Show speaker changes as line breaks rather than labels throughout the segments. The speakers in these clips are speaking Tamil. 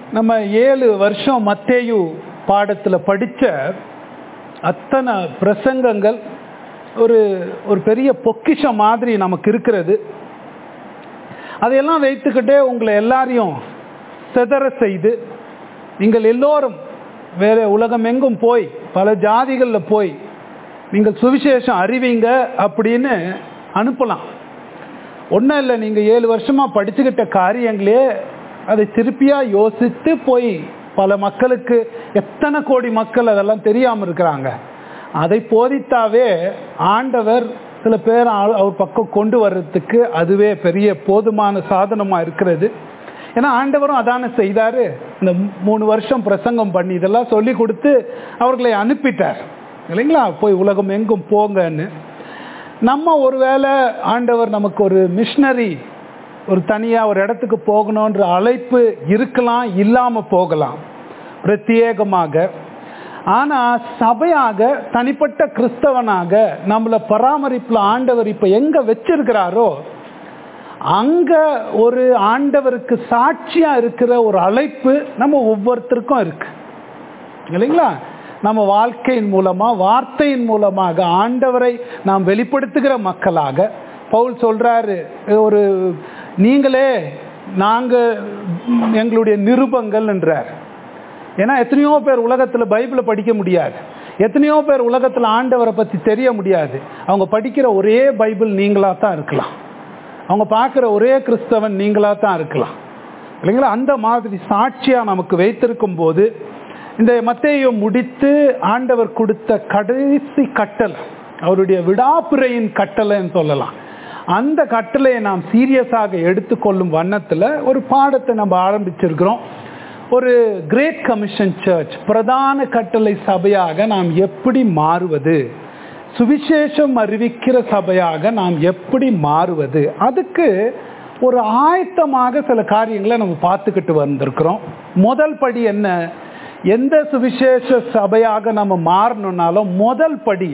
நம்ம ஏழு வருஷம் மத்தேயு பாடத்தில் படித்த அத்தனை பிரசங்கங்கள் ஒரு ஒரு பெரிய பொக்கிஷம் மாதிரி நமக்கு இருக்கிறது அதையெல்லாம் வைத்துக்கிட்டே உங்களை எல்லாரையும் செதற செய்து நீங்கள் எல்லோரும் வேற உலகம் எங்கும் போய் பல ஜாதிகளில் போய் நீங்கள் சுவிசேஷம் அறிவிங்க அப்படின்னு அனுப்பலாம் ஒன்றும் இல்லை நீங்கள் ஏழு வருஷமாக படிச்சுக்கிட்ட காரியங்களே அதை திருப்பியாக யோசித்து போய் பல மக்களுக்கு எத்தனை கோடி மக்கள் அதெல்லாம் தெரியாமல் இருக்கிறாங்க அதை போதித்தாவே ஆண்டவர் சில பேர் அவர் பக்கம் கொண்டு வர்றதுக்கு அதுவே பெரிய போதுமான சாதனமாக இருக்கிறது ஏன்னா ஆண்டவரும் அதானே செய்தார் இந்த மூணு வருஷம் பிரசங்கம் பண்ணி இதெல்லாம் சொல்லி கொடுத்து அவர்களை அனுப்பிட்டார் இல்லைங்களா போய் உலகம் எங்கும் போங்கன்னு நம்ம ஒருவேளை ஆண்டவர் நமக்கு ஒரு மிஷினரி ஒரு தனியாக ஒரு இடத்துக்கு போகணுன்ற அழைப்பு இருக்கலாம் இல்லாமல் போகலாம் பிரத்யேகமாக ஆனால் சபையாக தனிப்பட்ட கிறிஸ்தவனாக நம்மளை பராமரிப்பில் ஆண்டவர் இப்போ எங்கே வச்சிருக்கிறாரோ அங்கே ஒரு ஆண்டவருக்கு சாட்சியாக இருக்கிற ஒரு அழைப்பு நம்ம ஒவ்வொருத்தருக்கும் இருக்கு இல்லைங்களா நம்ம வாழ்க்கையின் மூலமாக வார்த்தையின் மூலமாக ஆண்டவரை நாம் வெளிப்படுத்துகிற மக்களாக பவுல் சொல்கிறாரு ஒரு நீங்களே நாங்கள் எங்களுடைய நிருபங்கள் என்றார் ஏன்னா எத்தனையோ பேர் உலகத்தில் பைபிளை படிக்க முடியாது எத்தனையோ பேர் உலகத்தில் ஆண்டவரை பற்றி தெரிய முடியாது அவங்க படிக்கிற ஒரே பைபிள் நீங்களாக தான் இருக்கலாம் அவங்க பார்க்குற ஒரே கிறிஸ்தவன் நீங்களாக தான் இருக்கலாம் இல்லைங்களா அந்த மாதிரி சாட்சியாக நமக்கு வைத்திருக்கும் போது இந்த மத்தையை முடித்து ஆண்டவர் கொடுத்த கடைசி கட்டளை அவருடைய விடாப்புறையின் கட்டளைன்னு சொல்லலாம் அந்த கட்டளையை நாம் சீரியஸாக எடுத்துக்கொள்ளும் வண்ணத்தில் ஒரு பாடத்தை நம்ம ஆரம்பிச்சிருக்கிறோம் ஒரு கிரேட் கமிஷன் சர்ச் பிரதான கட்டளை சபையாக நாம் எப்படி மாறுவது சுவிசேஷம் அறிவிக்கிற சபையாக நாம் எப்படி மாறுவது அதுக்கு ஒரு ஆயத்தமாக சில காரியங்களை நம்ம பார்த்துக்கிட்டு வந்திருக்கிறோம் முதல் படி என்ன எந்த சுவிசேஷ சபையாக நம்ம மாறணும்னாலும் முதல் படி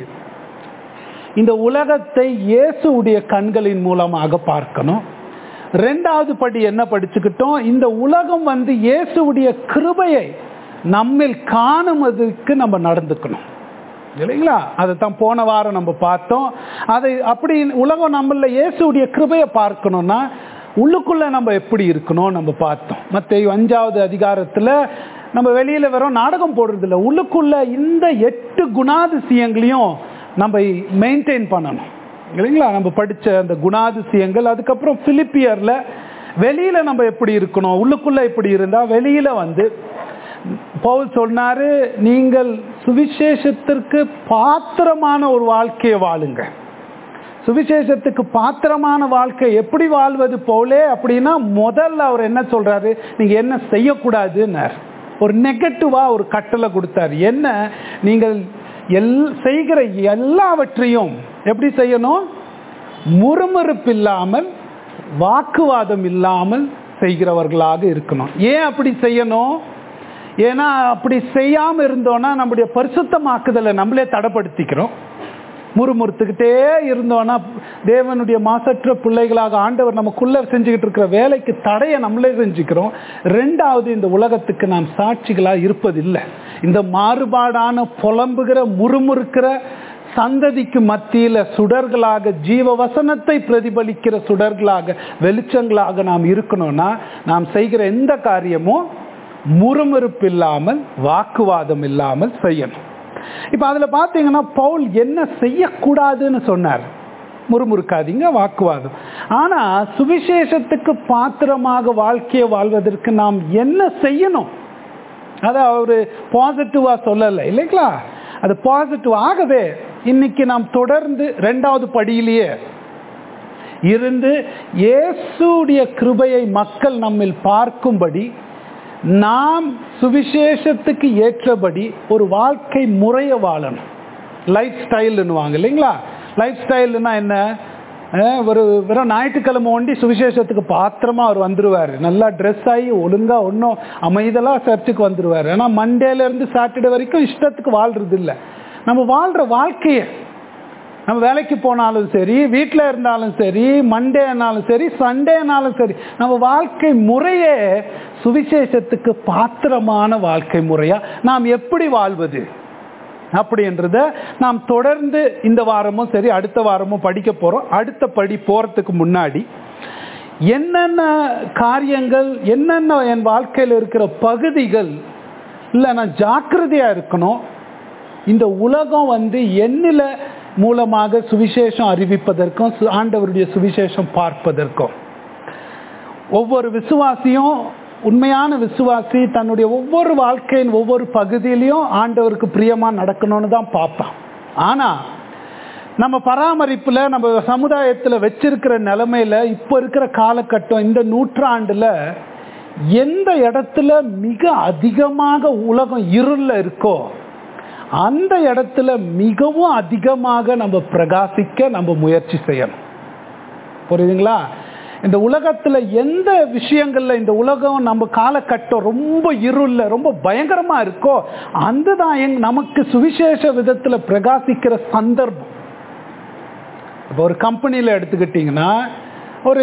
இந்த உலகத்தை இயேசுடைய கண்களின் மூலமாக பார்க்கணும் ரெண்டாவது படி என்ன படிச்சுக்கிட்டோம் இந்த உலகம் வந்து இயேசுடைய கிருபையை நம்மில் காணுவதற்கு நம்ம நடந்துக்கணும் இல்லைங்களா அதை தான் போன வாரம் நம்ம பார்த்தோம் அதை அப்படி உலகம் நம்மள இயேசுடைய கிருபையை பார்க்கணும்னா உள்ளுக்குள்ள நம்ம எப்படி இருக்கணும் நம்ம பார்த்தோம் மற்ற அஞ்சாவது அதிகாரத்தில் நம்ம வெளியில் வெறும் நாடகம் போடுறதில்ல உள்ளுக்குள்ள இந்த எட்டு குணாதிசயங்களையும் நம்ம மெயின்டைன் பண்ணணும் இல்லைங்களா நம்ம படித்த அந்த குணாதிசயங்கள் அதுக்கப்புறம் பிலிப்பியரில் வெளியில் நம்ம எப்படி இருக்கணும் உள்ளுக்குள்ளே எப்படி இருந்தால் வெளியில் வந்து பவுல் சொன்னார் நீங்கள் சுவிசேஷத்திற்கு பாத்திரமான ஒரு வாழ்க்கையை வாழுங்க சுவிசேஷத்துக்கு பாத்திரமான வாழ்க்கை எப்படி வாழ்வது போலே அப்படின்னா முதல்ல அவர் என்ன சொல்றாரு நீங்க என்ன செய்யக்கூடாதுன்னார் ஒரு நெகட்டிவா ஒரு கட்டளை கொடுத்தார் என்ன நீங்கள் எல் செய்கிற எல்லாவற்றையும் எப்படி செய்யணும் முறுமுறுப்பு இல்லாமல் வாக்குவாதம் இல்லாமல் செய்கிறவர்களாக இருக்கணும் ஏன் அப்படி செய்யணும் ஏன்னா அப்படி செய்யாமல் இருந்தோன்னா நம்முடைய பரிசுத்தமாக்குதலை நம்மளே தடைப்படுத்திக்கிறோம் முறுமுறுத்துக்கிட்டே இருந்தோன்னா தேவனுடைய மாசற்ற பிள்ளைகளாக ஆண்டவர் நமக்குள்ள செஞ்சுக்கிட்டு இருக்கிற வேலைக்கு தடையை நம்மளே செஞ்சுக்கிறோம் ரெண்டாவது இந்த உலகத்துக்கு நாம் சாட்சிகளாக இருப்பதில்லை இந்த மாறுபாடான புலம்புகிற முறுமுறுக்கிற சந்ததிக்கு மத்தியில் சுடர்களாக ஜீவ வசனத்தை பிரதிபலிக்கிற சுடர்களாக வெளிச்சங்களாக நாம் இருக்கணும்னா நாம் செய்கிற எந்த காரியமும் முறுமுறுப்பு இல்லாமல் வாக்குவாதம் இல்லாமல் செய்யணும் இப்போ அதில் பார்த்தீங்கன்னா பவுல் என்ன செய்யக்கூடாதுன்னு சொன்னார் முறுமுறுக்காதீங்க வாக்குவாதம் ஆனால் சுவிசேஷத்துக்கு பாத்திரமாக வாழ்க்கையை வாழ்வதற்கு நாம் என்ன செய்யணும் அதை அவர் பாசிட்டிவாக சொல்லலை இல்லைங்களா அது பாசிட்டிவ் ஆகவே இன்னைக்கு நாம் தொடர்ந்து ரெண்டாவது படியிலேயே இருந்து இயேசுடைய கிருபையை மக்கள் நம்மில் பார்க்கும்படி நாம் சுவிசேஷத்துக்கு ஏற்றபடி ஒரு வாழ்க்கை முறையை வாழணும் லைஃப் ஸ்டைல்னுவாங்க இல்லைங்களா லைஃப் ஸ்டைல்னா என்ன ஒரு வெறும் ஞாயிற்றுக்கிழமை ஒண்டி சுவிசேஷத்துக்கு பாத்திரமா அவர் வந்துருவார் நல்லா ட்ரெஸ் ஆகி ஒழுங்கா ஒன்றும் அமைதலாக சர்ச்சுக்கு வந்துருவார் ஆனால் மண்டேல இருந்து சாட்டர்டே வரைக்கும் இஷ்டத்துக்கு வாழ்றது இல்லை நம்ம வாழ்ற வாழ்க்கையை நம்ம வேலைக்கு போனாலும் சரி வீட்டில் இருந்தாலும் சரி மண்டேனாலும் சரி சண்டேனாலும் சரி நம்ம வாழ்க்கை முறையே சுவிசேஷத்துக்கு பாத்திரமான வாழ்க்கை முறையா நாம் எப்படி வாழ்வது அப்படின்றத நாம் தொடர்ந்து இந்த வாரமும் சரி அடுத்த வாரமும் படிக்க போறோம் அடுத்த படி போறதுக்கு முன்னாடி என்னென்ன காரியங்கள் என்னென்ன என் வாழ்க்கையில் இருக்கிற பகுதிகள் இல்லை நான் ஜாக்கிரதையா இருக்கணும் இந்த உலகம் வந்து என்னில மூலமாக சுவிசேஷம் அறிவிப்பதற்கும் சு- ஆண்டவருடைய சுவிசேஷம் பார்ப்பதற்கும் ஒவ்வொரு விசுவாசியும் உண்மையான விசுவாசி தன்னுடைய ஒவ்வொரு வாழ்க்கையின் ஒவ்வொரு பகுதியிலையும் ஆண்டவருக்கு பிரியமா நடக்கணும்னு தான் பார்ப்பான் ஆனா நம்ம பராமரிப்புல நம்ம சமுதாயத்துல வச்சிருக்கிற நிலைமையில இப்ப இருக்கிற காலகட்டம் இந்த நூற்றாண்டுல எந்த இடத்துல மிக அதிகமாக உலகம் இருள்ல இருக்கோ அந்த இடத்துல மிகவும் அதிகமாக நம்ம பிரகாசிக்க நம்ம முயற்சி செய்யணும் புரியுதுங்களா இந்த உலகத்துல எந்த விஷயங்கள்ல இந்த உலகம் நம்ம காலகட்டம் ரொம்ப இருள்ல ரொம்ப பயங்கரமா இருக்கோ அந்த தான் எங் நமக்கு சுவிசேஷ விதத்துல பிரகாசிக்கிற சந்தர்ப்பம் இப்போ ஒரு கம்பெனியில் எடுத்துக்கிட்டிங்கன்னா ஒரு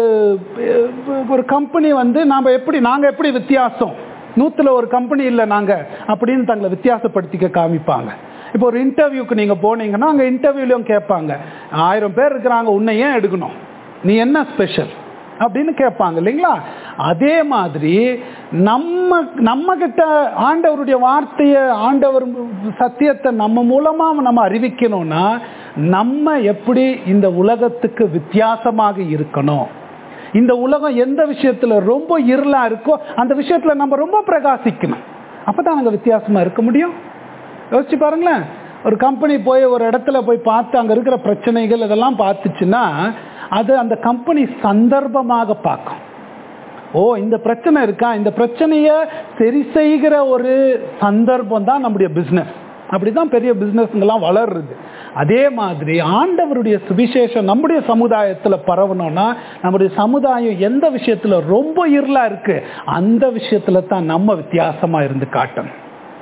ஒரு கம்பெனி வந்து நாம் எப்படி நாங்கள் எப்படி வித்தியாசம் நூற்றில் ஒரு கம்பெனி இல்லை நாங்கள் அப்படின்னு தங்களை வித்தியாசப்படுத்திக்க காமிப்பாங்க இப்போ ஒரு இன்டர்வியூக்கு நீங்கள் போனீங்கன்னா அங்கே இன்டர்வியூலையும் கேட்பாங்க ஆயிரம் பேர் இருக்கிறாங்க உன்னை ஏன் எடுக்கணும் நீ என்ன ஸ்பெஷல் அப்படின்னு கேட்பாங்க இல்லைங்களா அதே மாதிரி நம்ம நம்ம கிட்ட ஆண்டவருடைய வார்த்தையை ஆண்டவர் சத்தியத்தை நம்ம மூலமா நம்ம அறிவிக்கணும்னா நம்ம எப்படி இந்த உலகத்துக்கு வித்தியாசமாக இருக்கணும் இந்த உலகம் எந்த விஷயத்துல ரொம்ப இருளா இருக்கோ அந்த விஷயத்துல நம்ம ரொம்ப பிரகாசிக்கணும் அப்பதான் அங்க வித்தியாசமா இருக்க முடியும் யோசிச்சு பாருங்களேன் ஒரு கம்பெனி போய் ஒரு இடத்துல போய் பார்த்து அங்க இருக்கிற பிரச்சனைகள் இதெல்லாம் பார்த்துச்சுன்னா அது அந்த கம்பெனி சந்தர்ப்பமாக பார்க்கும் ஓ இந்த பிரச்சனை இருக்கா இந்த பிரச்சனையை சரி செய்கிற ஒரு சந்தர்ப்பம் தான் நம்முடைய பிஸ்னஸ் அப்படிதான் பெரிய பிஸ்னஸ்ங்கெல்லாம் வளருது அதே மாதிரி ஆண்டவருடைய சுவிசேஷம் நம்முடைய சமுதாயத்துல பரவணும்னா நம்முடைய சமுதாயம் எந்த விஷயத்துல ரொம்ப இருளா இருக்கு அந்த விஷயத்துல தான் நம்ம வித்தியாசமா இருந்து காட்டணும்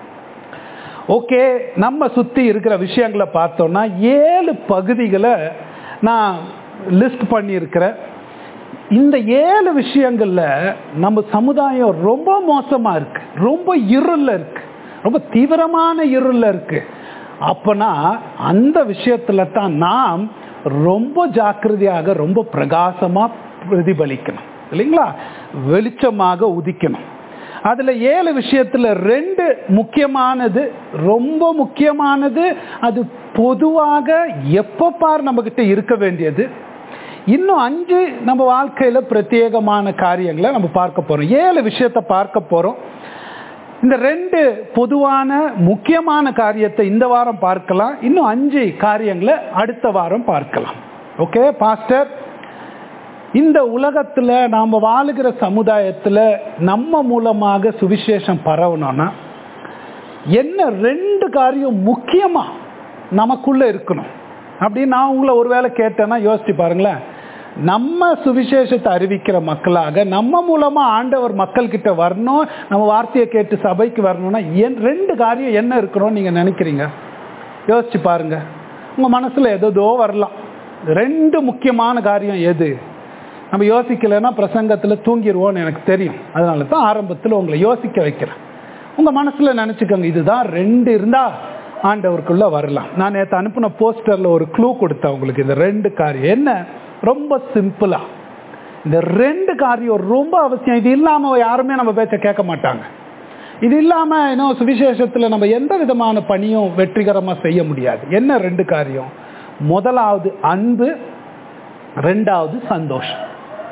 ஓகே நம்ம சுத்தி இருக்கிற விஷயங்களை பார்த்தோம்னா ஏழு பகுதிகளை நான் லிஸ்ட் பண்ணியிருக்கிறேன் இந்த ஏழு விஷயங்கள்ல நம்ம சமுதாயம் ரொம்ப மோசமா இருக்கு ரொம்ப இருள்ல இருக்கு ரொம்ப தீவிரமான இருள்ல இருக்கு அப்பனா அந்த விஷயத்துல தான் நாம் ரொம்ப ஜாக்கிரதையாக ரொம்ப பிரகாசமா பிரதிபலிக்கணும் இல்லைங்களா வெளிச்சமாக உதிக்கணும் அதுல ஏழு விஷயத்துல ரெண்டு முக்கியமானது ரொம்ப முக்கியமானது அது பொதுவாக எப்ப பார் நம்ம கிட்ட இருக்க வேண்டியது இன்னும் அஞ்சு நம்ம வாழ்க்கையில பிரத்யேகமான காரியங்களை நம்ம பார்க்க போறோம் ஏழு விஷயத்தை பார்க்க போறோம் இந்த ரெண்டு பொதுவான முக்கியமான காரியத்தை இந்த வாரம் பார்க்கலாம் இன்னும் அஞ்சு காரியங்களை அடுத்த வாரம் பார்க்கலாம் ஓகே பாஸ்டர் இந்த உலகத்துல நாம வாழுகிற சமுதாயத்துல நம்ம மூலமாக சுவிசேஷம் பரவணும்னா என்ன ரெண்டு காரியம் முக்கியமா நமக்குள்ள இருக்கணும் அப்படின்னு நான் உங்களை ஒருவேளை கேட்டேன்னா யோசிச்சு பாருங்களேன் நம்ம சுவிசேஷத்தை அறிவிக்கிற மக்களாக நம்ம மூலமா ஆண்டவர் மக்கள் கிட்ட வரணும் நம்ம வார்த்தையை கேட்டு சபைக்கு வரணும்னா என் ரெண்டு காரியம் என்ன இருக்கணும்னு நீங்க நினைக்கிறீங்க யோசிச்சு பாருங்க உங்க மனசுல எதோ வரலாம் ரெண்டு முக்கியமான காரியம் எது நம்ம யோசிக்கலைன்னா பிரசங்கத்துல தூங்கிடுவோம்னு எனக்கு தெரியும் அதனால தான் ஆரம்பத்தில் உங்களை யோசிக்க வைக்கிறேன் உங்க மனசுல நினைச்சுக்கோங்க இதுதான் ரெண்டு இருந்தா ஆண்டவருக்குள்ள வரலாம் நான் நேற்று அனுப்பின போஸ்டர்ல ஒரு க்ளூ கொடுத்தேன் உங்களுக்கு இந்த ரெண்டு காரியம் என்ன ரொம்ப சிம்பிளா இந்த ரெண்டு காரியம் ரொம்ப அவசியம் இது இல்லாம யாருமே நம்ம பேச்ச கேட்க மாட்டாங்க இது இல்லாம இன்னும் சுவிசேஷத்துல நம்ம எந்த விதமான பணியும் வெற்றிகரமா செய்ய முடியாது என்ன ரெண்டு காரியம் முதலாவது அன்பு ரெண்டாவது சந்தோஷம்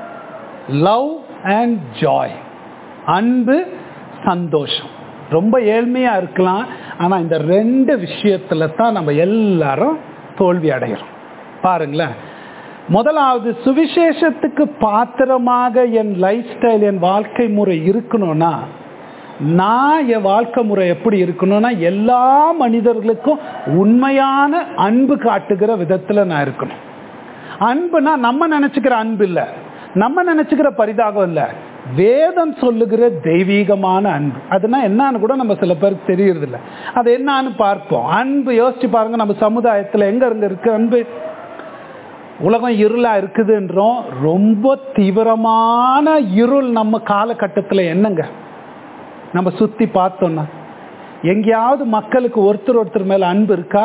லவ் அண்ட் ஜாய் அன்பு சந்தோஷம் ரொம்ப ஏழ்மையா இருக்கலாம் ஆனா இந்த ரெண்டு விஷயத்துல தான் நம்ம எல்லாரும் தோல்வி அடைகிறோம் பாருங்களேன் முதலாவது சுவிசேஷத்துக்கு பாத்திரமாக என் லைஃப் ஸ்டைல் என் வாழ்க்கை முறை இருக்கணும்னா நான் என் வாழ்க்கை முறை எப்படி இருக்கணும்னா எல்லா மனிதர்களுக்கும் உண்மையான அன்பு காட்டுகிற விதத்துல நான் இருக்கணும் அன்புனா நம்ம நினைச்சுக்கிற அன்பு இல்லை நம்ம நினைச்சுக்கிற பரிதாகம் இல்லை வேதம் சொல்லுகிற தெய்வீகமான அன்பு அதுனா என்னன்னு கூட நம்ம சில பேருக்கு தெரியறதில்ல அது என்னன்னு பார்ப்போம் அன்பு யோசிச்சு பாருங்க நம்ம சமுதாயத்தில் எங்க இருந்து இருக்கு அன்பு உலகம் இருளா இருக்குதுன்றோம் ரொம்ப தீவிரமான இருள் நம்ம காலகட்டத்தில் என்னங்க நம்ம சுத்தி பார்த்தோம்னா எங்கேயாவது மக்களுக்கு ஒருத்தர் ஒருத்தர் மேல அன்பு இருக்கா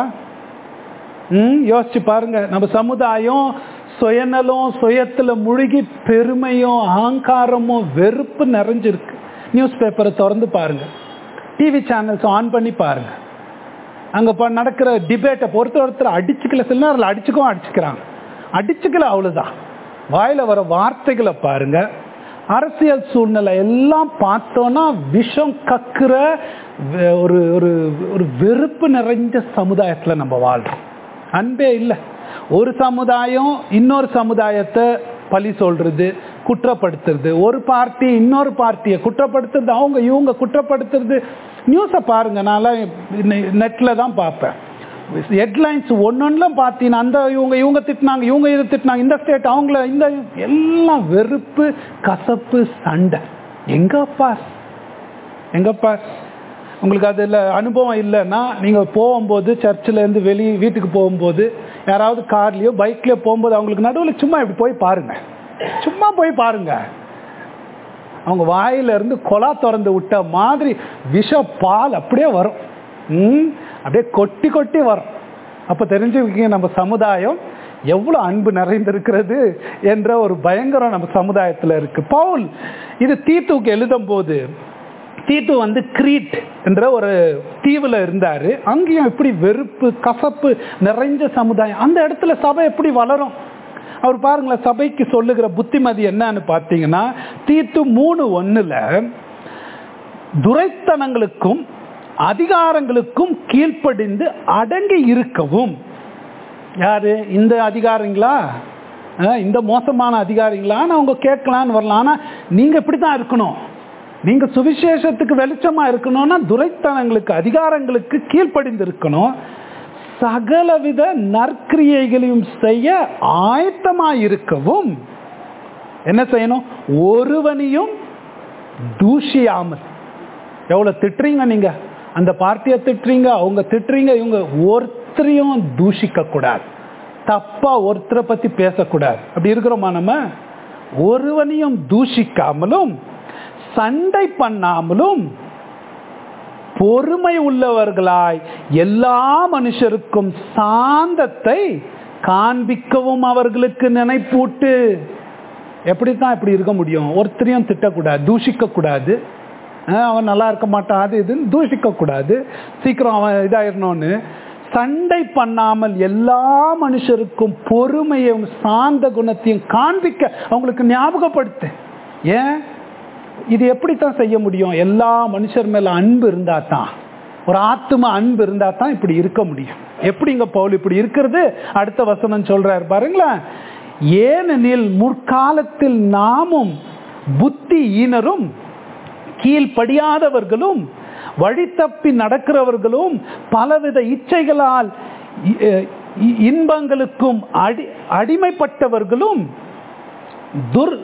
ம் யோசிச்சு பாருங்க நம்ம சமுதாயம் சுயநலம் சுயத்துல முழுகி பெருமையும் அகங்காரமும் வெறுப்பு நிறைஞ்சிருக்கு நியூஸ் பேப்பரை திறந்து பாருங்க டிவி சேனல்ஸ் ஆன் பண்ணி பாருங்க அங்க ப- நடக்கிற டிபேட்டை ஒருத்தர் ஒருத்தர் அடிச்சுக்கல சில நேரம் அடிச்சுக்கவும் அடிச்சுக்கிறாங்க அடிச்சுக்கல அவ்வளவுதான் வாயில வர வார்த்தைகளை பாருங்க அரசியல் சூழ்நிலை எல்லாம் பார்த்தோன்னா விஷம் கக்குற வெ- ஒரு ஒரு ஒரு வெறுப்பு நிறைஞ்ச சமுதாயத்துல நம்ம வாழ்றோம் அன்பே இல்லை ஒரு சமுதாயம் இன்னொரு சமுதாயத்தை பழி சொல்றது குற்றப்படுத்துறது ஒரு பார்ட்டி இன்னொரு பார்ட்டியை குற்றப்படுத்துறது அவங்க இவங்க குற்றப்படுத்துறது நியூஸை பாருங்க நான்லாம் நெட்ல தான் பார்ப்பேன் ஹெட்லைன்ஸ் ஒன்னொன்னும் பார்த்தீங்கன்னா அந்த இவங்க இவங்க திட்டினாங்க இவங்க இதை திட்டினாங்க இந்த ஸ்டேட் அவங்கள இந்த எல்லாம் வெறுப்பு கசப்பு சண்டை எங்கப்பா எங்கப்பா உங்களுக்கு அதில் அனுபவம் இல்லைன்னா நீங்கள் போகும்போது சர்ச்சில் இருந்து வெளியே வீட்டுக்கு போகும்போது யாராவது கார்லேயோ பைக்லேயோ போகும்போது அவங்களுக்கு நடுவில் சும்மா இப்படி போய் பாருங்க சும்மா போய் பாருங்க அவங்க வாயில இருந்து கொலா திறந்து விட்ட மாதிரி விஷ பால் அப்படியே வரும் ம் அப்படியே கொட்டி கொட்டி வரும் அப்போ தெரிஞ்சுக்கிங்க நம்ம சமுதாயம் எவ்வளோ அன்பு நிறைந்திருக்கிறது என்ற ஒரு பயங்கரம் நம்ம சமுதாயத்தில் இருக்கு பவுல் இது தீத்துக்கு எழுதும் போது தீத்து வந்து கிரீட் என்ற ஒரு தீவுல இருந்தாரு அங்கேயும் எப்படி வெறுப்பு கசப்பு நிறைஞ்ச சமுதாயம் அந்த இடத்துல சபை எப்படி வளரும் அவர் பாருங்களேன் சபைக்கு சொல்லுகிற புத்திமதி என்னன்னு பார்த்தீங்கன்னா தீத்து மூணு ஒண்ணுல துரைத்தனங்களுக்கும் அதிகாரங்களுக்கும் கீழ்ப்படிந்து அடங்கி இருக்கவும் யாரு இந்த அதிகாரிங்களா அஹ், இந்த மோசமான அதிகாரிங்களான்னு அவங்க கேட்கலான்னு வரலாம் ஆனா நீங்க இப்படி தான் இருக்கணும் நீங்க சுவிசேஷத்துக்கு வெளிச்சமா இருக்கணும்னா துரைத்தனங்களுக்கு அதிகாரங்களுக்கு கீழ்ப்படிந்து இருக்கணும் சகலவித நற்கிரியைகளையும் செய்ய ஆயத்தமாய் இருக்கவும் என்ன செய்யணும் ஒருவனையும் தூஷியாமல் எவ்வளவு திட்டுறீங்க நீங்க அந்த பார்ட்டியை திட்டுறீங்க அவங்க திட்டுறீங்க இவங்க ஒருத்தரையும் தூஷிக்க கூடாது தப்பா ஒருத்தரை பத்தி பேசக்கூடாது அப்படி இருக்கிறோமா நம்ம ஒருவனையும் தூஷிக்காமலும் சண்டை பண்ணாமலும் பொறுமை உள்ளவர்களாய் எல்லா மனுஷருக்கும் சாந்தத்தை காண்பிக்கவும் அவர்களுக்கு நினைப்பூட்டு எப்படித்தான் இப்படி இருக்க முடியும் ஒருத்தரையும் திட்டக்கூடாது தூஷிக்க கூடாது அஹ் அவன் நல்லா இருக்க மாட்டான் அது இதுன்னு தூஷிக்க கூடாது சீக்கிரம் அவன் இதாயிரணும்னு சண்டை பண்ணாமல் எல்லா மனுஷருக்கும் பொறுமையும் சாந்த குணத்தையும் காண்பிக்க அவங்களுக்கு ஞாபகப்படுத்து ஏன் இது எப்படித்தான் செய்ய முடியும் எல்லா மனுஷர் மேல அன்பு இருந்தா தான் ஒரு ஆத்ம அன்பு இருந்தா தான் இப்படி இருக்க முடியும் எப்படிங்க பவுல் இப்படி இருக்கிறது அடுத்த வசனம் சொல்றாரு பாருங்களேன் ஏனெனில் முற்காலத்தில் நாமும் புத்தி ஈனரும் கீழ்ப்படியாதவர்களும் வழி தப்பி நடக்கிறவர்களும் பலவித இச்சைகளால் இ- இ- இன்பங்களுக்கும் அடி அடிமைப்பட்டவர்களும் துர்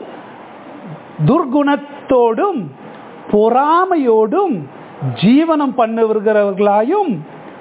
துர்குணத்தோடும் பொறாமையோடும் ஜீவனம் பண்ணுகிறவர்களாயும்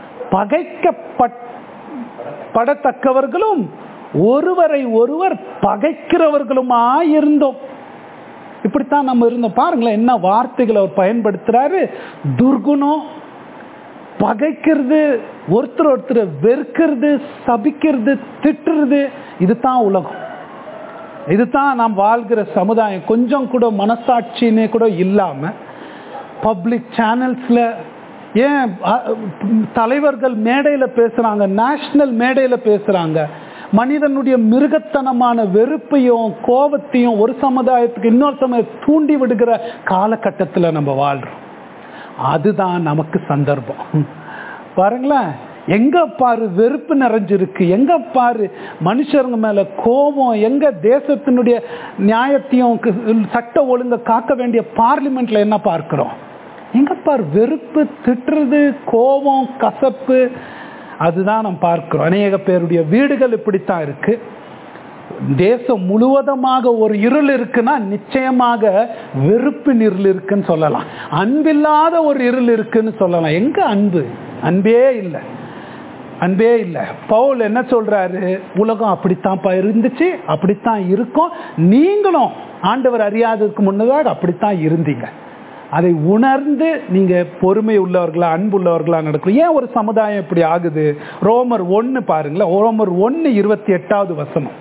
பகைக்கப்படத்தக்கவர்களும் ஒருவரை ஒருவர் பகைக்கிறவர்களுமாய் இருந்தோம் இப்படித்தான் நம்ம இருந்தோம் பாருங்களேன் என்ன வார்த்தைகளை அவர் பயன்படுத்துறாரு துர்குணம் பகைக்கிறது ஒருத்தர் ஒருத்தர் வெறுக்கிறது சபிக்கிறது திட்டுறது இதுதான் உலகம் இதுதான் நாம் வாழ்கிற சமுதாயம் கொஞ்சம் கூட மனசாட்சினே கூட இல்லாம பப்ளிக் சேனல்ஸ்ல ஏன் அ- தலைவர்கள் மேடையில பேசுறாங்க நேஷனல் மேடையில பேசுறாங்க மனிதனுடைய மிருகத்தனமான வெறுப்பையும் கோபத்தையும் ஒரு சமுதாயத்துக்கு இன்னொரு சமுதாயம் தூண்டி விடுகிற காலகட்டத்தில் நம்ம வாழ்றோம் அதுதான் நமக்கு சந்தர்ப்பம் பாருங்களேன் எங்க பாரு வெறுப்பு நிறைஞ்சிருக்கு எங்க பாரு மனுஷருங்க மேல கோபம் எங்க தேசத்தினுடைய நியாயத்தையும் கு- சட்ட ஒழுங்க காக்க வேண்டிய பார்லிமெண்ட்ல என்ன பார்க்கிறோம் எங்க பாரு வெறுப்பு திட்டுறது கோபம் கசப்பு அதுதான் நம்ம பார்க்கிறோம் அநேக பேருடைய வீடுகள் இப்படித்தான் இருக்கு தேசம் முழுவதுமாக ஒரு இருள் இருக்குன்னா நிச்சயமாக வெறுப்பின் இருள் இருக்குன்னு சொல்லலாம் அன்பில்லாத ஒரு இருள் இருக்குன்னு சொல்லலாம் எங்க அன்பு அன்பே இல்லை அன்பே இல்லை பவுல் என்ன சொல்றாரு உலகம் அப்படித்தான்ப்பா இருந்துச்சு அப்படித்தான் இருக்கும் நீங்களும் ஆண்டவர் அறியாததுக்கு முன்னதாக அப்படித்தான் இருந்தீங்க அதை உணர்ந்து நீங்க பொறுமை உள்ளவர்களா அன்பு உள்ளவர்களா நடக்கும் ஏன் ஒரு சமுதாயம் இப்படி ஆகுது ரோமர் ஒன்னு பாருங்களேன் ரோமர் ஒன்னு இருபத்தி எட்டாவது வசனம்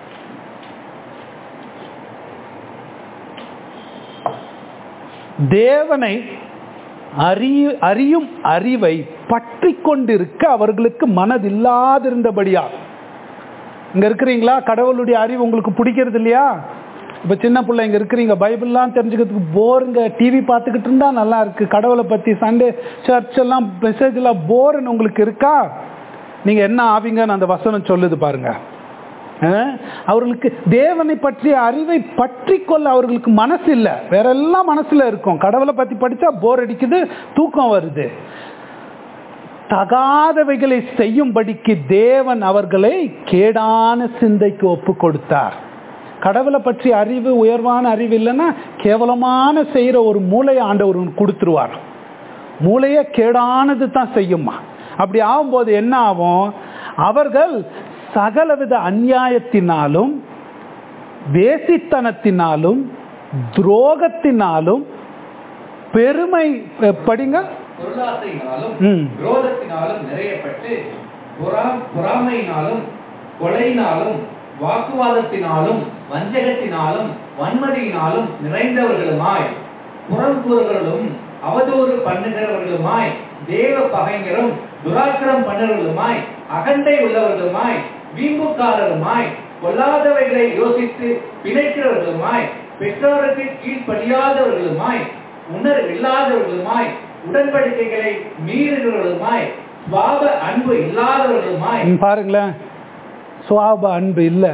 தேவனை அறிய அறியும் அறிவை பற்றி கொண்டிருக்க அவர்களுக்கு மனதில்லாதிருந்தபடியா இங்க இருக்கிறீங்களா கடவுளுடைய அறிவு உங்களுக்கு பிடிக்கிறது இல்லையா இப்ப சின்ன பிள்ளை இங்க இருக்கிறீங்க பைபிள்லாம் தெரிஞ்சுக்கிறதுக்கு போருங்க டிவி பார்த்துக்கிட்டு இருந்தா நல்லா இருக்கு கடவுளை பத்தி சண்டே சர்ச் எல்லாம் மெசேஜ் எல்லாம் போர்னு உங்களுக்கு இருக்கா நீங்க என்ன ஆவீங்கன்னு அந்த வசனம் சொல்லுது பாருங்க அஹ், அவர்களுக்கு தேவனை பற்றிய அறிவை பற்றி கொள்ள அவர்களுக்கு மனசு இல்லை வேற எல்லாம் மனசுல இருக்கும் கடவுளை பத்தி படிச்சா போர் அடிக்குது தூக்கம் வருது தகாதவைகளை செய்யும்படிக்கு தேவன் அவர்களை கேடான சிந்தைக்கு ஒப்பு கொடுத்தார் கடவுளை பற்றி அறிவு உயர்வான அறிவு இல்லைன்னா கேவலமான செய்யற ஒரு மூளையை ஆண்டவர் கொடுத்துருவார் மூளையே கேடானது தான் செய்யுமா அப்படி ஆகும்போது என்ன ஆகும் அவர்கள் சகலவித அநியாயத்தினாலும் வேசித்தனத்தினாலும் துரோகத்தினாலும் பெருமை அஹ், படிங்க
பொருளாசையினாலும்
ம்.
விரோதத்தினாலும் நிறையப்பட்டு பொறா- பொறாமையினாலும் கொலையினாலும் வாக்குவாதத்தினாலும் வஞ்சகத்தினாலும் வன்மதியினாலும் நிறைந்தவர்களுமாய் புறங்கூறுகளும் அவதூறு பண்ணுகிறவர்களுமாய் தேவ பகைஞரும் துராக்கிரம் பண்ணுறவர்களுமாய் அகண்டை உள்ளவர்களுமாய் வீம்புக்காரருமாய் கொல்லாதவைகளை யோசித்து பிழைக்கிறவர்களுமாய் பெற்றோருக்கு கீழ்ப்படியாதவர்களுமாய் உணர்வு இல்லாதவர்களுமாய் உடன்படிக்கைகளை மீறுகிறவர்களுமாய் சுவாப அன்பு இல்லாதவர்களுமாய்
இங்க பாருங்களேன் சுவாப அன்பு இல்லை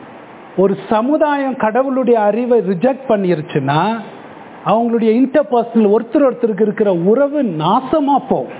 ஒரு சமுதாயம் கடவுளுடைய அறிவை ரிஜெக்ட் பண்ணிருச்சுன்னா அவங்களுடைய இன்டர்பர்சனல் ஒருத்தர் ஒருத்தருக்கு இருக்கிற உறவு நாசமா போகும்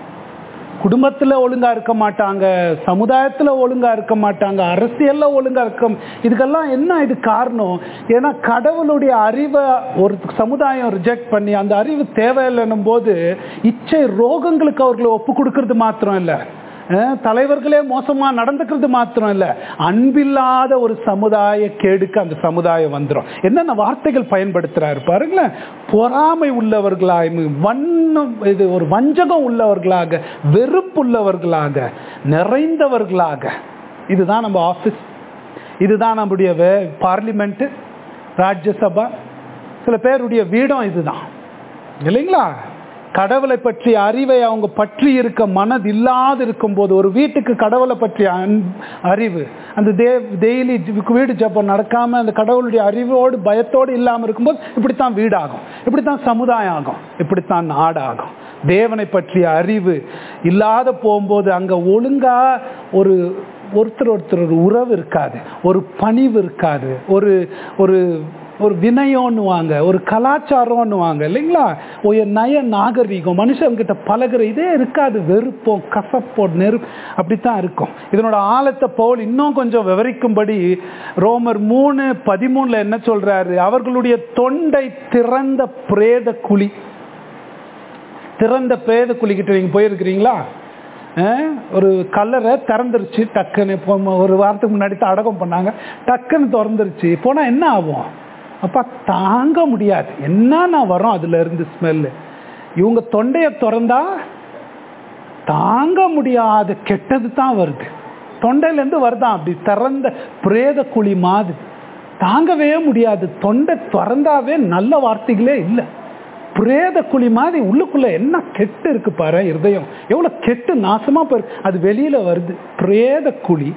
குடும்பத்துல ஒழுங்கா இருக்க மாட்டாங்க சமுதாயத்துல ஒழுங்கா இருக்க மாட்டாங்க அரசியல்ல ஒழுங்கா இருக்க இதுக்கெல்லாம் என்ன இது காரணம் ஏன்னா கடவுளுடைய அறிவை ஒரு சமுதாயம் ரிஜெக்ட் பண்ணி அந்த அறிவு தேவையில்லைன்னும் போது இச்சை ரோகங்களுக்கு அவர்களை ஒப்பு கொடுக்கறது மாத்திரம் இல்லை அஹ் தலைவர்களே மோசமா நடந்துக்கிறது மாத்திரம் இல்ல அன்பில்லாத ஒரு சமுதாய கேடுக்கு அந்த சமுதாயம் வந்துடும் என்னென்ன வார்த்தைகள் பயன்படுத்துறாரு பாருங்களேன் பொறாமை உள்ளவர்களாய் வண்ணம் இது ஒரு வஞ்சகம் உள்ளவர்களாக வெறுப்புள்ளவர்களாக நிறைந்தவர்களாக இதுதான் நம்ம ஆபீஸ் இதுதான் நம்முடைய பார்லிமெண்ட் ராஜ்யசபா சில பேருடைய வீடம் இதுதான் இல்லைங்களா கடவுளை பற்றிய அறிவை அவங்க பற்றி இருக்க மனது இல்லாது இருக்கும்போது ஒரு வீட்டுக்கு கடவுளை பற்றிய அன்பு- அறிவு அந்த தே டெய்லி வீடு ஜப்பம் நடக்காம அந்த கடவுளுடைய அறிவோடு பயத்தோடு இல்லாமல் இருக்கும்போது இப்படித்தான் வீடாகும் இப்படித்தான் சமுதாயம் ஆகும் இப்படித்தான் நாடாகும் தேவனை பற்றிய அறிவு இல்லாத போகும்போது அங்க ஒழுங்கா ஒரு ஒருத்தர் ஒருத்தர் ஒரு உறவு இருக்காது ஒரு பணிவு இருக்காது ஒரு ஒரு ஒரு வினயம்னுவாங்க ஒரு கலாச்சாரம்னுவாங்க இல்லைங்களா ஒரு நய நாகரீகம் மனுஷங்கிட்ட பழகுற இதே இருக்காது வெறுப்போம் கசப்போம் நெரு அப்படித்தான் இருக்கும் இதனோட ஆழத்தை போல் இன்னும் கொஞ்சம் விவரிக்கும்படி ரோமர் மூணு பதிமூணுல என்ன சொல்றாரு அவர்களுடைய தொண்டை திறந்த பிரேத குழி திறந்த பிரேத குழிக்கிட்ட நீங்க போயிருக்கிறீங்களா அஹ், ஒரு கல்லறை திறந்துருச்சு டக்குன்னு இப்போ ஒரு வாரத்துக்கு முன்னாடி தான் அடக்கம் பண்ணாங்க டக்குன்னு திறந்துருச்சு போனா என்ன ஆகும் அப்பா தாங்க முடியாது என்னன்னா வரும் அதுல இருந்து ஸ்மெல்லு இவங்க தொண்டையை திறந்தா தாங்க முடியாத கெட்டது தான் வருது தொண்டையில இருந்து வருதான் அப்படி திறந்த பிரேத குழி மாதிரி தாங்கவே முடியாது தொண்டை திறந்தாவே நல்ல வார்த்தைகளே இல்லை பிரேத குழி மாதிரி உள்ளுக்குள்ள என்ன கெட்டு இருக்கு பாரு இருதயம் எவ்வளவு கெட்டு நாசமா பாரு அது வெளியில வருது பிரேத குழி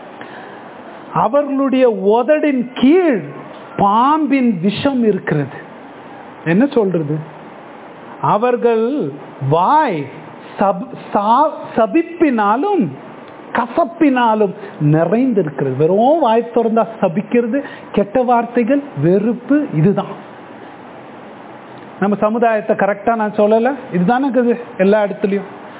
அவர்களுடைய உதடின் கீழ் பாம்பின் விஷம் இருக்கிறது என்ன சொல்றது அவர்கள் வாய் சப் சா- சபிப்பினாலும் கசப்பினாலும் நிறைந்திருக்கிறது வெறும் வாய் திறந்தா சபிக்கிறது கெட்ட வார்த்தைகள் வெறுப்பு இதுதான் நம்ம சமுதாயத்தை கரெக்டா நான் சொல்லல இதுதானே இருக்குது எல்லா இடத்துலயும்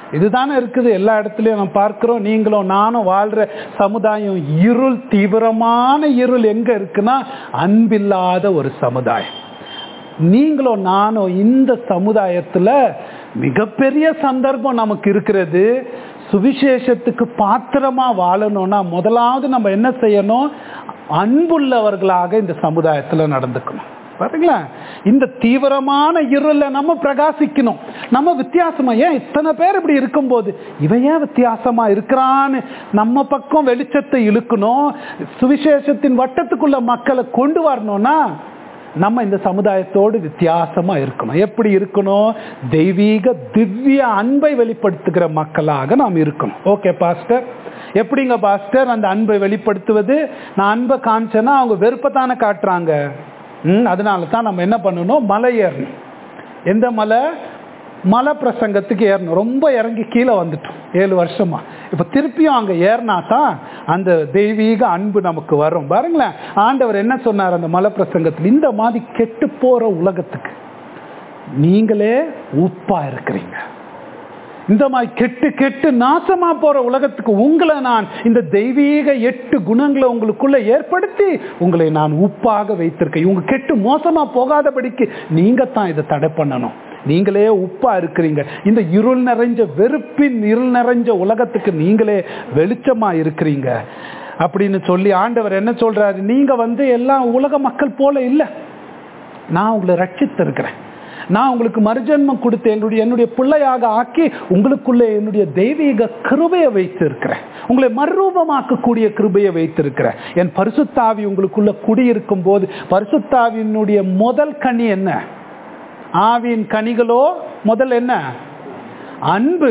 இதுதானே இருக்குது எல்லா இடத்துலையும் நம்ம பார்க்கிறோம் நீங்களும் நானும் வாழ்ற சமுதாயம் இருள் தீவிரமான இருள் எங்க இருக்குன்னா அன்பில்லாத ஒரு சமுதாயம் நீங்களும் நானும் இந்த சமுதாயத்துல மிகப்பெரிய சந்தர்ப்பம் நமக்கு இருக்கிறது சுவிசேஷத்துக்கு பாத்திரமா வாழணும்னா முதலாவது நம்ம என்ன செய்யணும் அன்புள்ளவர்களாக இந்த சமுதாயத்துல நடந்துக்கணும் பாருங்களேன் இந்த தீவிரமான இருள நம்ம பிரகாசிக்கணும் நம்ம வித்தியாசமா ஏன் இத்தனை பேர் இப்படி இருக்கும்போது இவன் ஏன் வித்தியாசமா இருக்கிறான்னு நம்ம பக்கம் வெளிச்சத்தை இழுக்கணும் சுவிசேஷத்தின் வட்டத்துக்குள்ள மக்களை கொண்டு வரணும்னா நம்ம இந்த சமுதாயத்தோடு வித்தியாசமா இருக்கணும் எப்படி இருக்கணும் தெய்வீக திவ்ய அன்பை வெளிப்படுத்துகிற மக்களாக நாம் இருக்கணும் ஓகே பாஸ்டர் எப்படிங்க பாஸ்டர் அந்த அன்பை வெளிப்படுத்துவது நான் அன்பை காமிச்சேன்னா அவங்க வெறுப்பை தானே காட்டுறாங்க ம் அதனால தான் நம்ம என்ன பண்ணணும் மலை ஏறணும் எந்த மலை மலை பிரசங்கத்துக்கு ஏறணும் ரொம்ப இறங்கி கீழே வந்துட்டோம் ஏழு வருஷமா இப்போ திருப்பியும் அங்கே ஏறினா தான் அந்த தெய்வீக அன்பு நமக்கு வரும் பாருங்களேன் ஆண்டவர் என்ன சொன்னார் அந்த மலை பிரசங்கத்தில் இந்த மாதிரி கெட்டு போற உலகத்துக்கு நீங்களே உப்பா இருக்கிறீங்க இந்த மாதிரி கெட்டு கெட்டு நாசமா போற உலகத்துக்கு உங்களை நான் இந்த தெய்வீக எட்டு குணங்களை உங்களுக்குள்ள ஏற்படுத்தி உங்களை நான் உப்பாக வைத்திருக்கேன் இவங்க கெட்டு மோசமா போகாதபடிக்கு நீங்க தான் இதை தடை பண்ணணும் நீங்களே உப்பா இருக்கிறீங்க இந்த இருள் நிறைஞ்ச வெறுப்பின் இருள் நிறைஞ்ச உலகத்துக்கு நீங்களே வெளிச்சமா இருக்கிறீங்க அப்படின்னு சொல்லி ஆண்டவர் என்ன சொல்றாரு நீங்க வந்து எல்லாம் உலக மக்கள் போல இல்லை நான் உங்களை ரட்சித்திருக்கிறேன் நான் உங்களுக்கு மறுஜன்மம் கொடுத்து என்னுடைய என்னுடைய பிள்ளையாக ஆக்கி உங்களுக்குள்ளே என்னுடைய தெய்வீக கிருபையை வைத்திருக்கிறேன் உங்களை மறுரூபமாக்கக்கூடிய கிருபையை வைத்திருக்கிறேன் என் பரிசுத்தாவி உங்களுக்குள்ள குடியிருக்கும் போது பரிசுத்தாவினுடைய முதல் கனி என்ன ஆவியின் கனிகளோ முதல் என்ன அன்பு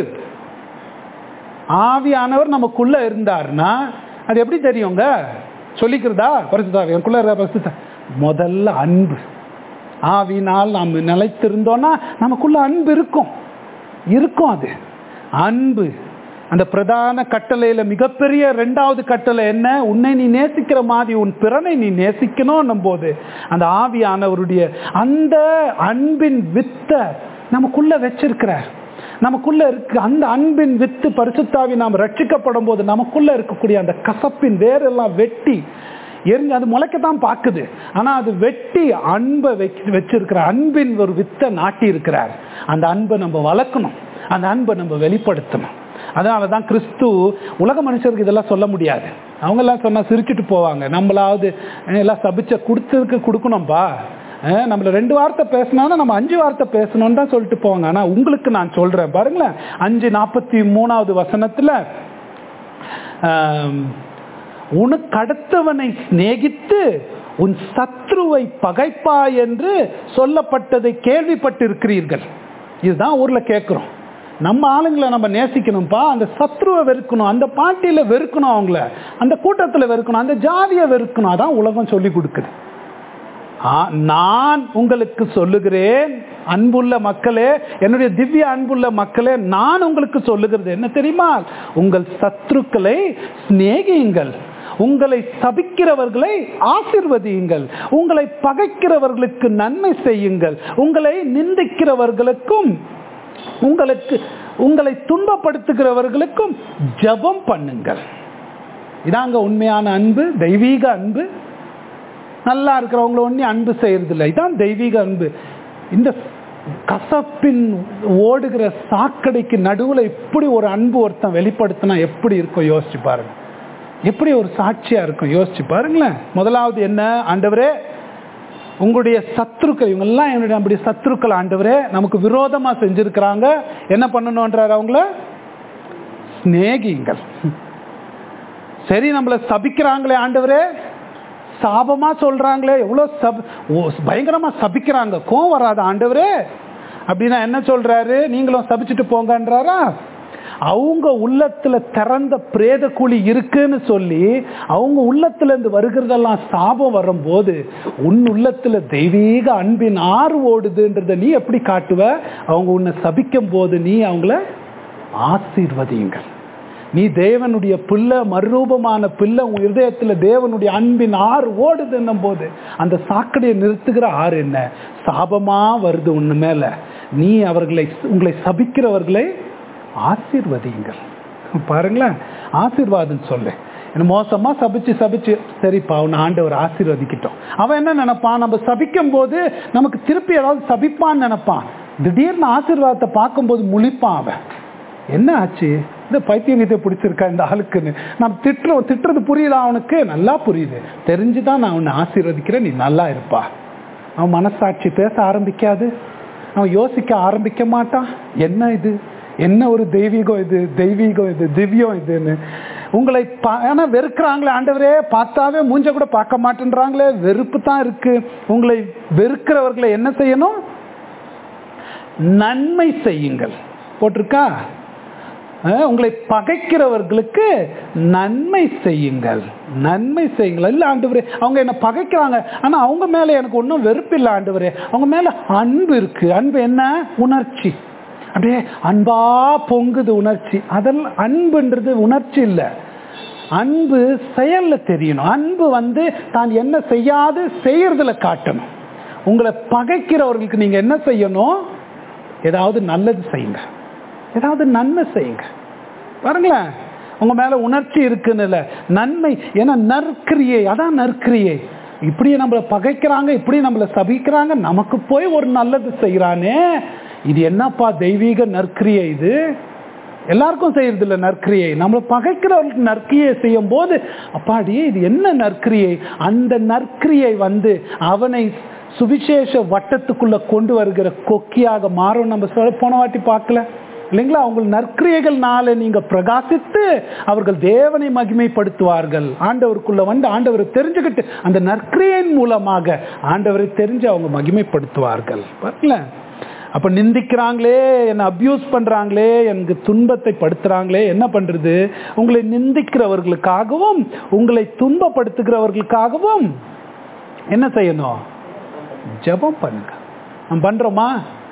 ஆவியானவர் நமக்குள்ள இருந்தார்னா அது எப்படி தெரியுங்க சொல்லிக்கிறதா பரிசுத்தாவி எனக்குள்ள இருக்கிற பரிசுத்த முதல்ல அன்பு ஆவினால் நாம் நிலைத்திருந்தோம்னா நமக்குள்ள அன்பு இருக்கும் இருக்கும் அது அன்பு அந்த பிரதான கட்டளையில மிகப்பெரிய ரெண்டாவது கட்டளை என்ன உன்னை நீ நேசிக்கிற மாதிரி உன் பிறனை நீ நேசிக்கணும் போது அந்த ஆவியானவருடைய அந்த அன்பின் வித்த நமக்குள்ள வச்சிருக்கிறார் நமக்குள்ள இருக்கு அந்த அன்பின் வித்து பரிசுத்தாவி நாம் ரட்சிக்கப்படும் போது நமக்குள்ள இருக்கக்கூடிய அந்த கசப்பின் வேரெல்லாம் வெட்டி எரிஞ்சு அது முளைக்கத்தான் பார்க்குது ஆனா அது வெட்டி அன்பை வச்சு வச்சிருக்கிற அன்பின் ஒரு வித்தை நாட்டி இருக்கிறார் அந்த அன்பை நம்ம வளர்க்கணும் அந்த அன்பை நம்ம வெளிப்படுத்தணும் அதனால தான் கிறிஸ்து உலக மனுஷருக்கு இதெல்லாம் சொல்ல முடியாது அவங்க எல்லாம் சொன்னா சிரிச்சுட்டு போவாங்க நம்மளாவது எல்லாம் சபிச்ச கொடுத்ததுக்கு கொடுக்கணும்பா நம்மள ரெண்டு வார்த்தை பேசினாலும் நம்ம அஞ்சு வார்த்தை பேசணும்னு தான் சொல்லிட்டு போவாங்க ஆனா உங்களுக்கு நான் சொல்றேன் பாருங்களேன் அஞ்சு நாற்பத்தி மூணாவது வசனத்துல உனக்கு அடுத்தவனை சிநேகித்து உன் சத்ருவை பகைப்பா என்று சொல்லப்பட்டதை கேள்விப்பட்டிருக்கிறீர்கள் இதுதான் ஊர்ல கேட்கிறோம் நம்ம ஆளுங்களை நம்ம நேசிக்கணும்ப்பா அந்த சத்ருவை வெறுக்கணும் அந்த பாட்டியில வெறுக்கணும் அவங்கள அந்த கூட்டத்தில் வெறுக்கணும் அந்த ஜாதியை வெறுக்கணும் அதான் உலகம் சொல்லி கொடுக்குது நான் உங்களுக்கு சொல்லுகிறேன் அன்புள்ள மக்களே என்னுடைய திவ்ய அன்புள்ள மக்களே நான் உங்களுக்கு சொல்லுகிறது என்ன தெரியுமா உங்கள் சத்ருக்களை சிநேகியுங்கள் உங்களை சபிக்கிறவர்களை ஆசிர்வதியுங்கள் உங்களை பகைக்கிறவர்களுக்கு நன்மை செய்யுங்கள் உங்களை நிந்திக்கிறவர்களுக்கும் உங்களுக்கு உங்களை துன்பப்படுத்துகிறவர்களுக்கும் ஜபம் பண்ணுங்கள் இதாங்க உண்மையான அன்பு தெய்வீக அன்பு நல்லா இருக்கிறவங்கள ஒன்றே அன்பு செய்யறதில்லை இதான் தெய்வீக அன்பு இந்த கசப்பின் ஓடுகிற சாக்கடைக்கு நடுவில் இப்படி ஒரு அன்பு ஒருத்தன் வெளிப்படுத்தினா எப்படி இருக்கும் யோசிச்சு பாருங்க எப்படி ஒரு சாட்சியா இருக்கும் யோசிச்சு பாருங்களேன் முதலாவது என்ன ஆண்டவரே உங்களுடைய சத்துருக்கள் இவங்கெல்லாம் என்னுடைய நம்முடைய சத்துருக்கள் ஆண்டவரே நமக்கு விரோதமா செஞ்சிருக்கிறாங்க என்ன பண்ணணும்ன்றார் அவங்கள சிநேகிங்கள் சரி நம்மளை சபிக்கிறாங்களே ஆண்டவரே சாபமா சொல்றாங்களே எவ்வளவு சப் பயங்கரமா சபிக்கிறாங்க கோவம் வராது ஆண்டவரே அப்படின்னா என்ன சொல்றாரு நீங்களும் சபிச்சுட்டு போங்கன்றாரா அவங்க உள்ளத்துல திறந்த பிரேத குழி இருக்குன்னு சொல்லி அவங்க உள்ளத்துல இருந்து வருகிறதெல்லாம் சாபம் வரும்போது உன் உள்ளத்துல தெய்வீக அன்பின் ஆறு ஓடுதுன்றத நீ எப்படி காட்டுவ அவங்க உன்னை சபிக்கும் போது நீ அவங்கள ஆசீர்வதியுங்கள் நீ தேவனுடைய பிள்ளை மறுரூபமான பிள்ளை உன் இருதயத்துல தேவனுடைய அன்பின் ஆறு ஓடுதுன்னும் போது அந்த சாக்கடையை நிறுத்துகிற ஆறு என்ன சாபமா வருது உன்னு மேல நீ அவர்களை உங்களை சபிக்கிறவர்களை ஆசீர்வதியுங்கள் பாருங்களேன் ஆசீர்வாதம் சொல்லு என்ன மோசமா சபிச்சு சபிச்சு சரிப்பா உன் ஆண்டவர் ஆசீர்வதிக்கிட்டோம் அவன் என்ன நினைப்பான் நம்ம சபிக்கும் போது நமக்கு திருப்பி ஏதாவது சபிப்பான்னு நினைப்பான் திடீர்னு ஆசீர்வாதத்தை பார்க்கும்போது முழிப்பான் அவன் என்ன ஆச்சு இந்த பைத்தியங்கத்தை பிடிச்சிருக்கா இந்த ஆளுக்குன்னு நம்ம திட்டுறோம் திட்டுறது புரியல அவனுக்கு நல்லா புரியுது தெரிஞ்சுதான் நான் உன்னை ஆசீர்வதிக்கிறேன் நீ நல்லா இருப்பா அவன் மனசாட்சி பேச ஆரம்பிக்காது அவன் யோசிக்க ஆரம்பிக்க மாட்டான் என்ன இது என்ன ஒரு தெய்வீகம் இது தெய்வீகம் இது திவ்யம் இதுன்னு உங்களை பா- ஏன்னா வெறுக்கிறாங்களே ஆண்டவரே பார்த்தாவே மூஞ்ச கூட பார்க்க மாட்டேன்றாங்களே வெறுப்பு தான் இருக்கு உங்களை வெறுக்கிறவர்களை என்ன செய்யணும் நன்மை செய்யுங்கள் போட்டிருக்கா அஹ், உங்களை பகைக்கிறவர்களுக்கு நன்மை செய்யுங்கள் நன்மை செய்யுங்கள் இல்லை ஆண்டவரே அவங்க என்ன பகைக்கிறாங்க ஆனா அவங்க மேல எனக்கு ஒன்றும் வெறுப்பு இல்லை ஆண்டவரே அவங்க மேல அன்பு இருக்கு அன்பு என்ன உணர்ச்சி அப்படியே அன்பா பொங்குது உணர்ச்சி அதெல்லாம் அன்புன்றது உணர்ச்சி இல்லை அன்பு செயல்ல தெரியணும் அன்பு வந்து தான் என்ன செய்யாது செய்யறதுல காட்டணும் உங்களை பகைக்கிறவர்களுக்கு நீங்க என்ன செய்யணும் ஏதாவது நல்லது செய்யுங்க ஏதாவது நன்மை செய்யுங்க பாருங்களேன் உங்க மேல உணர்ச்சி இருக்குன்னு நன்மை ஏன்னா நற்கிரியை அதான் நற்கிரியை இப்படி நம்மளை பகைக்கிறாங்க இப்படி நம்மளை சபிக்கிறாங்க நமக்கு போய் ஒரு நல்லது செய்யறானே இது என்னப்பா தெய்வீக நற்கிரியை இது எல்லாருக்கும் செய்யறது இல்லை நற்கிரியை நம்மளை பகைக்கிறவர்களுக்கு நற்கிரியை செய்யும் போது அப்பாடி இது என்ன நற்கிரியை அந்த நற்கிரியை வந்து அவனை சுவிசேஷ வட்டத்துக்குள்ள கொண்டு வருகிற கொக்கியாக மாறும் நம்ம சொல்ல போன வாட்டி பார்க்கல இல்லைங்களா அவங்க நற்கிரியைகள்னால நீங்க பிரகாசித்து அவர்கள் தேவனை மகிமைப்படுத்துவார்கள் ஆண்டவருக்குள்ள வந்து ஆண்டவரை தெரிஞ்சுக்கிட்டு அந்த நற்கிரியின் மூலமாக ஆண்டவரை தெரிஞ்சு அவங்க மகிமைப்படுத்துவார்கள் பாருங்கள அப்ப நிந்திக்கிறாங்களே என்னை அபியூஸ் பண்றாங்களே எனக்கு துன்பத்தை படுத்துறாங்களே என்ன பண்றது உங்களை நிந்திக்கிறவர்களுக்காகவும் உங்களை துன்பப்படுத்துகிறவர்களுக்காகவும் என்ன செய்யணும் ஜெபம் பண்ணுங்க நம்ம பண்றோமா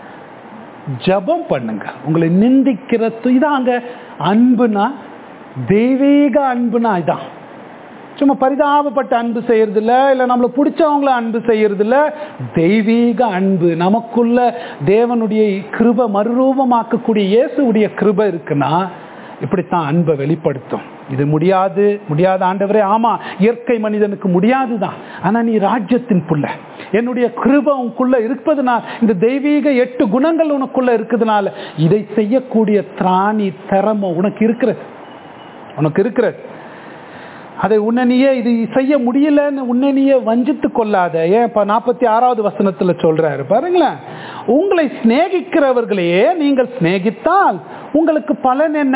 ஜெபம் பண்ணுங்க உங்களை நிந்திக்கிற து- இதாங்க அன்புனா தெய்வீக அன்புனா இதான் சும்மா பரிதாபப்பட்ட அன்பு செய்யறது இல்ல இல்ல நம்மள பிடிச்சவங்கள அன்பு செய்யறது இல்ல தெய்வீக அன்பு நமக்குள்ள தேவனுடைய கிருப மறுரூபமாக்கக்கூடிய இயேசுடைய கிருப இருக்குன்னா இப்படித்தான் அன்பை வெளிப்படுத்தும் இது முடியாது முடியாத ஆண்டவரே ஆமா இயற்கை மனிதனுக்கு முடியாதுதான் ஆனா நீ ராஜ்யத்தின் புள்ள என்னுடைய கிருப உனக்குள்ள இருப்பதுனால் இந்த தெய்வீக எட்டு குணங்கள் உனக்குள்ள இருக்குதுனால இதை செய்யக்கூடிய திராணி திறமை உனக்கு இருக்கிறது உனக்கு இருக்கிறது அதை உன்னை நீயே இது செய்ய முடியலன்னு உன்னை நீயே வஞ்சித்து கொள்ளாத ஏன் இப்ப நாற்பத்தி ஆறாவது வசனத்துல சொல்றாரு பாருங்களேன் உங்களை சிநேகிக்கிறவர்களையே நீங்கள் சிநேகித்தால் உங்களுக்கு பலன் என்ன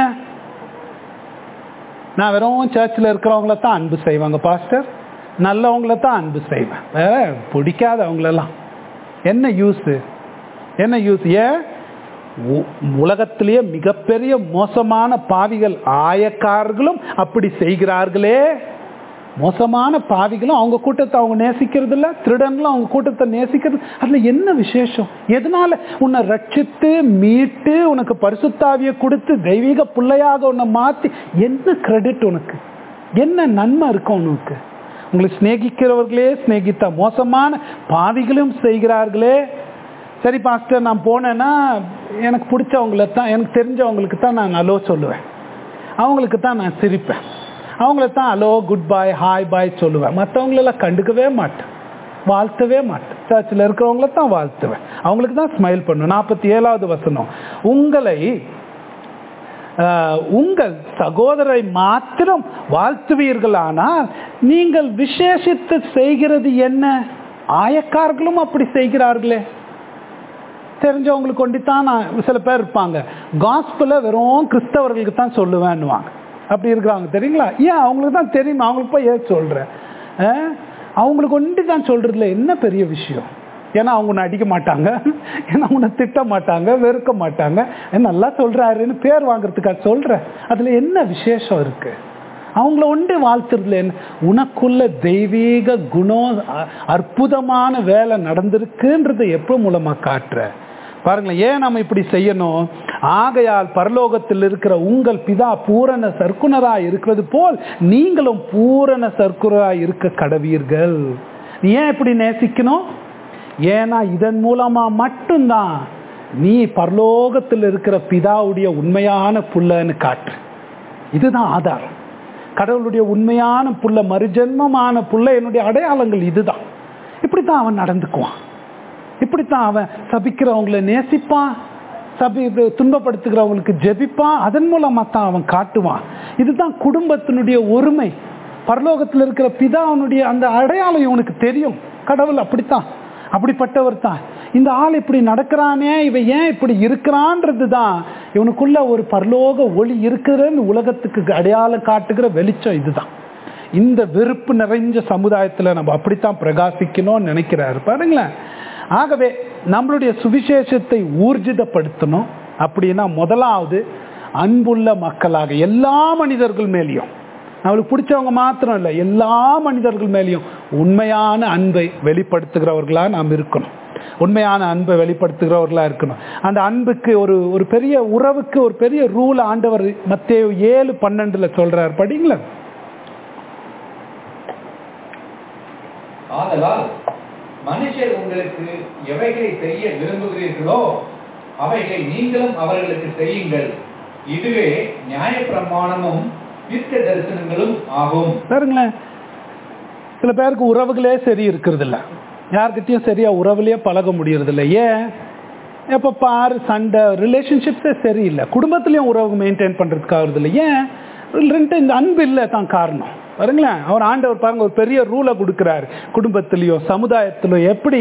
நான் வெறும் சர்ச்சில் இருக்கிறவங்கள தான் அன்பு செய்வாங்க பாஸ்டர் நல்லவங்கள தான் அன்பு செய்வேன் வேற பிடிக்காதவங்களெல்லாம் என்ன யூஸ் என்ன யூஸ் ஏன் உ- உலகத்திலேயே மிகப்பெரிய மோசமான பாவிகள் ஆயக்காரர்களும் அப்படி செய்கிறார்களே மோசமான பாவிகளும் அவங்க கூட்டத்தை அவங்க நேசிக்கிறது இல்ல திருடன்களும் அவங்க கூட்டத்தை நேசிக்கிறது அதுல என்ன விசேஷம் எதனால உன்னை ரட்சித்து மீட்டு உனக்கு பரிசுத்தாவிய கொடுத்து தெய்வீக பிள்ளையாக உன்னை மாத்தி என்ன கிரெடிட் உனக்கு என்ன நன்மை இருக்கும் உனக்கு உங்களை சிநேகிக்கிறவர்களே சிநேகித்தா மோசமான பாவிகளும் செய்கிறார்களே சரி பாஸ்டர் நான் போனேன்னா எனக்கு பிடிச்சவங்கள தான் எனக்கு தெரிஞ்சவங்களுக்கு தான் நான் அலோ சொல்லுவேன் அவங்களுக்கு தான் நான் சிரிப்பேன் அவங்கள தான் hello good bye hi bye சொல்லுவேன் மற்றவங்களெல்லாம் கண்டுக்கவே மாட்டேன் வாழ்த்தவே மாட்டேன் சர்ச்சில் இருக்கிறவங்கள தான் வாழ்த்துவேன் அவங்களுக்கு தான் ஸ்மைல் பண்ணுவேன் நாற்பத்தி ஏழாவது வசனம் உங்களை ஆஹ், உங்கள் சகோதரை மாத்திரம் வாழ்த்துவீர்களானால் நீங்கள் விசேஷித்து செய்கிறது என்ன ஆயக்காரர்களும் அப்படி செய்கிறார்களே தெரிஞ்சவங்களுக்கு கொண்டுதான் நான் சில பேர் இருப்பாங்க காஸ்பிள வெறும் கிறிஸ்தவர்களுக்கு தான் சொல்லுவேன்னுவாங்க அப்படி இருக்கிறாங்க தெரியுங்களா ஏன் அவங்களுக்கு தான் தெரியும் அவங்களுக்கு போய் ஏன் சொல்றேன் அஹ்? அவங்களுக்கு ஒண்டி தான் சொல்றதுல என்ன பெரிய விஷயம் ஏன்னா அவங்க உன்னை அடிக்க மாட்டாங்க ஏன்னா உன்னை திட்ட மாட்டாங்க வெறுக்க மாட்டாங்க ஏ, நல்லா சொல்றாருன்னு பேர் வாங்குறதுக்காக சொல்றேன் அதுல என்ன விசேஷம் இருக்கு அவங்கள ஒன்று வாழ்த்துறதுல என்ன உனக்குள்ள தெய்வீக குணம் அ- அற்புதமான வேலை நடந்திருக்குன்றதை எப்போ மூலமா காட்டுற பாருங்களேன் ஏன் நம்ம இப்படி செய்யணும் ஆகையால் பரலோகத்தில் இருக்கிற உங்கள் பிதா பூரண சர்க்குணராய் இருக்கிறது போல் நீங்களும் பூரண சர்க்குணராய் இருக்க கடவீர்கள் நீ ஏன் இப்படி நேசிக்கணும் ஏன்னா இதன் மூலமா மட்டும்தான் நீ பரலோகத்தில் இருக்கிற பிதாவுடைய உண்மையான புள்ளன்னு காட்டு இதுதான் ஆதாரம் கடவுளுடைய உண்மையான புள்ள மறுஜென்மமான புள்ள என்னுடைய அடையாளங்கள் இதுதான் இப்படித்தான் அவன் நடந்துக்குவான் இப்படித்தான் அவன் சபிக்கிறவங்களை நேசிப்பான் சபி இது துன்பப்படுத்துகிறவங்களுக்கு ஜெபிப்பான் அதன் மூலமா தான் அவன் காட்டுவான் இதுதான் குடும்பத்தினுடைய ஒருமை பரலோகத்தில் இருக்கிற பிதாவனுடைய அந்த அடையாளம் இவனுக்கு தெரியும் கடவுள் அப்படித்தான் அப்படிப்பட்டவர் தான் இந்த ஆள் இப்படி நடக்கிறானே இவன் ஏன் இப்படி இருக்கிறான்றது தான் இவனுக்குள்ள ஒரு பரலோக ஒளி இருக்கிறன்னு உலகத்துக்கு அடையாளம் காட்டுகிற வெளிச்சம் இதுதான் இந்த வெறுப்பு நிறைஞ்ச சமுதாயத்தில் நம்ம அப்படித்தான் பிரகாசிக்கணும்னு நினைக்கிறாரு பாருங்களேன் ஆகவே நம்மளுடைய சுவிசேஷத்தை ஊர்ஜிதப்படுத்தணும் அப்படின்னா முதலாவது அன்புள்ள மக்களாக எல்லா மனிதர்கள் மேலேயும் நம்மளுக்கு பிடிச்சவங்க மாத்திரம் இல்லை எல்லா மனிதர்கள் மேலேயும் உண்மையான அன்பை வெளிப்படுத்துகிறவர்களா நாம் இருக்கணும் உண்மையான அன்பை வெளிப்படுத்துகிறவர்களா இருக்கணும் அந்த அன்புக்கு ஒரு ஒரு பெரிய உறவுக்கு ஒரு பெரிய ரூல் ஆண்டவர் மத்தேயு ஏழு பன்னெண்டுல சொல்றார் படிங்களா
ஆதலால் மனுஷர் உங்களுக்கு எவைகளை செய்ய விரும்புகிறீர்களோ அவைகளை நீங்களும் அவர்களுக்கு செய்யுங்கள் இதுவே நியாயப்பிரமாணமும் தீர்க்க தரிசனங்களும் ஆகும்
பாருங்களேன் சில பேருக்கு உறவுகளே சரி இருக்கிறது இல்ல யார்கிட்டயும் சரியா உறவுலயே பழக முடியறது இல்லை ஏன் எப்ப பாரு சண்டை ரிலேஷன்ஷிப்ஸே சரியில்லை குடும்பத்திலயும் உறவு மெயின்டைன் பண்றதுக்காகிறது இல்லை ஏன் ரெண்டு இந்த அன்பு இல்லை தான் காரணம் பாருங்களேன் அவர் ஆண்டவர் பாருங்க ஒரு பெரிய ரூலை கொடுக்குறாரு குடும்பத்திலயோ சமுதாயத்திலோ எப்படி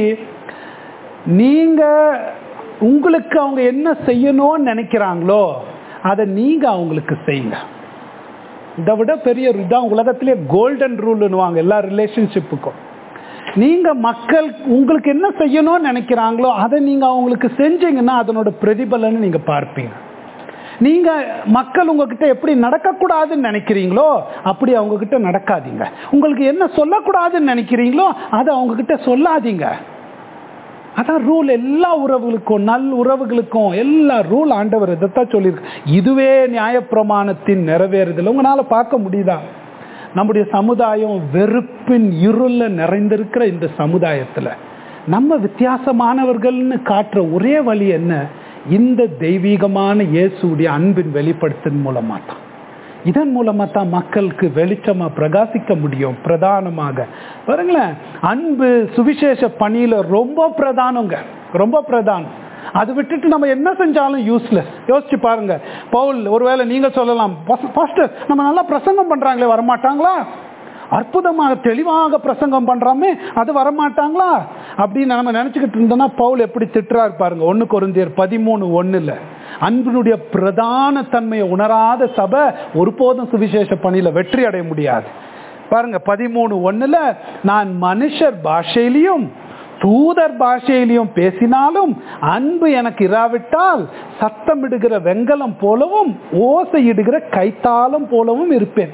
நீங்க உங்களுக்கு அவங்க என்ன செய்யணும்னு நினைக்கிறாங்களோ அதை நீங்க அவங்களுக்கு செய்யுங்க இதை விட பெரிய இதான் உலகத்திலே கோல்டன் ரூல்னுவாங்க எல்லா ரிலேஷன்ஷிப்புக்கும் நீங்க மக்கள் உங்களுக்கு என்ன செய்யணும்னு நினைக்கிறாங்களோ அதை நீங்க அவங்களுக்கு செஞ்சீங்கன்னா அதனோட பிரதிபலன் நீங்க பார்ப்பீங்க நீங்க மக்கள் உங்ககிட்ட எப்படி நடக்கக்கூடாதுன்னு நினைக்கிறீங்களோ அப்படி அவங்க கிட்ட நடக்காதீங்க உங்களுக்கு என்ன சொல்லக்கூடாதுன்னு நினைக்கிறீங்களோ அதை அவங்க கிட்ட சொல்லாதீங்க அதான் ரூல் எல்லா உறவுகளுக்கும் நல் உறவுகளுக்கும் எல்லா ரூல் ஆண்டவர் இதைத்தான் சொல்லியிருக்கு இதுவே நியாயப்பிரமாணத்தின் நிறைவேறுதல் உங்களால பார்க்க முடியுதா நம்முடைய சமுதாயம் வெறுப்பின் இருள நிறைந்திருக்கிற இந்த சமுதாயத்துல நம்ம வித்தியாசமானவர்கள்னு காட்டுற ஒரே வழி என்ன இந்த தெய்வீகமான இயேசுடைய அன்பின் வெளிப்படுத்தின் மூலமா தான் இதன் மூலமா தான் மக்களுக்கு வெளிச்சமா பிரகாசிக்க முடியும் பிரதானமாக பாருங்களேன் அன்பு சுவிசேஷ பணியில ரொம்ப பிரதானங்க ரொம்ப பிரதானம் அது விட்டுட்டு நம்ம என்ன செஞ்சாலும் யூஸ்லெஸ் யோசிச்சு பாருங்க பவுல் ஒருவேளை நீங்க சொல்லலாம் பாஸ்டர் நம்ம நல்லா பிரசங்கம் பண்றாங்களே வரமாட்டாங்களா அற்புதமாக தெளிவாக பிரசங்கம் பண்றாமே அது வரமாட்டாங்களா அப்படின்னு நம்ம நினைச்சுக்கிட்டு இருந்தோம்னா பவுல் எப்படி திட்டுறாரு பாருங்க ஒன்னு குருந்தியர் பதிமூணு ஒண்ணுல அன்பினுடைய பிரதான தன்மையை உணராத சபை ஒருபோதும் சுவிசேஷ பணியில வெற்றி அடைய முடியாது பாருங்க பதிமூணு ஒண்ணுல நான் மனுஷர் பாஷையிலையும் தூதர் பாஷையிலையும் பேசினாலும் அன்பு எனக்கு இராவிட்டால் சத்தமிடுகிற வெங்கலம் போலவும் ஓசையிடுகிற கைத்தாளம் போலவும் இருப்பேன்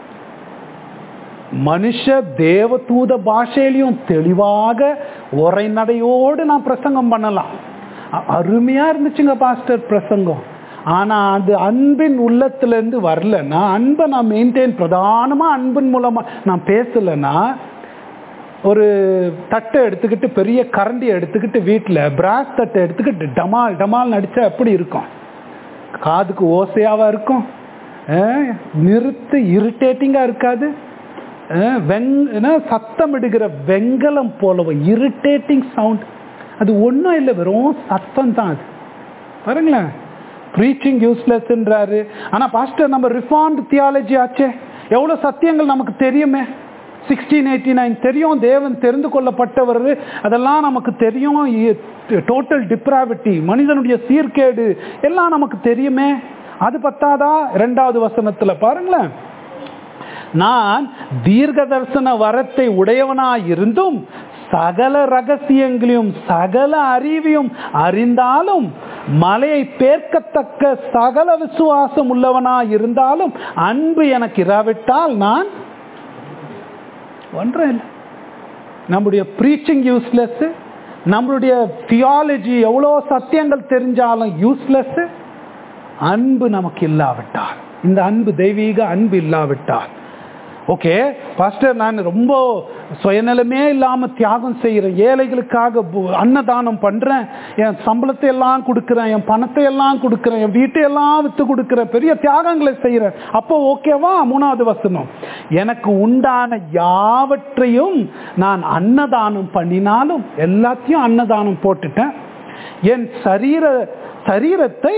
மனுஷ தேவதூத பாஷையிலையும் தெளிவாக உரைநடையோடு நான் பிரசங்கம் பண்ணலாம் அருமையா இருந்துச்சுங்க பாஸ்டர் பிரசங்கம் ஆனா அது அன்பின் உள்ளத்துல இருந்து வரலன்னா அன்பை நான் மெயின்டைன் பிரதானமா அன்பின் மூலமா நான் பேசலைன்னா ஒரு தட்டை எடுத்துக்கிட்டு பெரிய கரண்டியை எடுத்துக்கிட்டு வீட்டில் பிராஸ் தட்டை எடுத்துக்கிட்டு டமால் டமால் நடிச்சா எப்படி இருக்கும் காதுக்கு ஓசையாவா இருக்கும் நிறுத்து இரிட்டேட்டிங்கா இருக்காது வெங் சத்தம் இடுகிற வெங்கலம் போலவும் இரிட்டேட்டிங் சவுண்ட் அது ஒன்றும் இல்லை வெறும் சத்தம் தான் அது பாருங்களேன் ப்ரீச்சிங் யூஸ்லெஸ்ன்றாரு ஆனால் பாஸ்டர் நம்ம ரிஃபார்ம்டு தியாலஜி ஆச்சே எவ்வளோ சத்தியங்கள் நமக்கு தெரியுமே சிக்ஸ்டீன் எயிட்டி நைன் தெரியும் தேவன் தெரிந்து கொள்ளப்பட்டவர் அதெல்லாம் நமக்கு தெரியும் டோட்டல் டிப்ராவிட்டி மனிதனுடைய சீர்கேடு எல்லாம் நமக்கு தெரியுமே அது பத்தாதா ரெண்டாவது வசனத்தில் பாருங்களேன் நான் தீர்க்க தரிசன வரத்தை உடையவனாய் இருந்தும் சகல ரகசியங்களையும் சகல அறிவையும் அறிந்தாலும் மலையை பேர்க்கத்தக்க சகல விசுவாசம் உள்ளவனாய் இருந்தாலும் அன்பு எனக்கு இராவிட்டால் நான் ஒன்றும் இல்லை நம்முடைய ப்ரீச்சிங் யூஸ்லெஸ் நம்மளுடைய தியாலஜி எவ்வளோ சத்தியங்கள் தெரிஞ்சாலும் யூஸ்லெஸ் அன்பு நமக்கு இல்லாவிட்டால் இந்த அன்பு தெய்வீக அன்பு இல்லாவிட்டால் ஓகே பாஸ்டர் நான் ரொம்ப சுயநலமே இல்லாம தியாகம் செய்யறேன் ஏழைகளுக்காக பு- அன்னதானம் பண்றேன் என் சம்பளத்தை எல்லாம் கொடுக்குறேன் என் பணத்தை எல்லாம் கொடுக்குறேன் என் வீட்டை எல்லாம் வித்து கொடுக்குறேன் பெரிய தியாகங்களை செய்யறேன் அப்போ ஓகேவா மூணாவது வசனம் எனக்கு உண்டான யாவற்றையும் நான் அன்னதானம் பண்ணினாலும் எல்லாத்தையும் அன்னதானம் போட்டுட்டேன் என் சரீர சரீரத்தை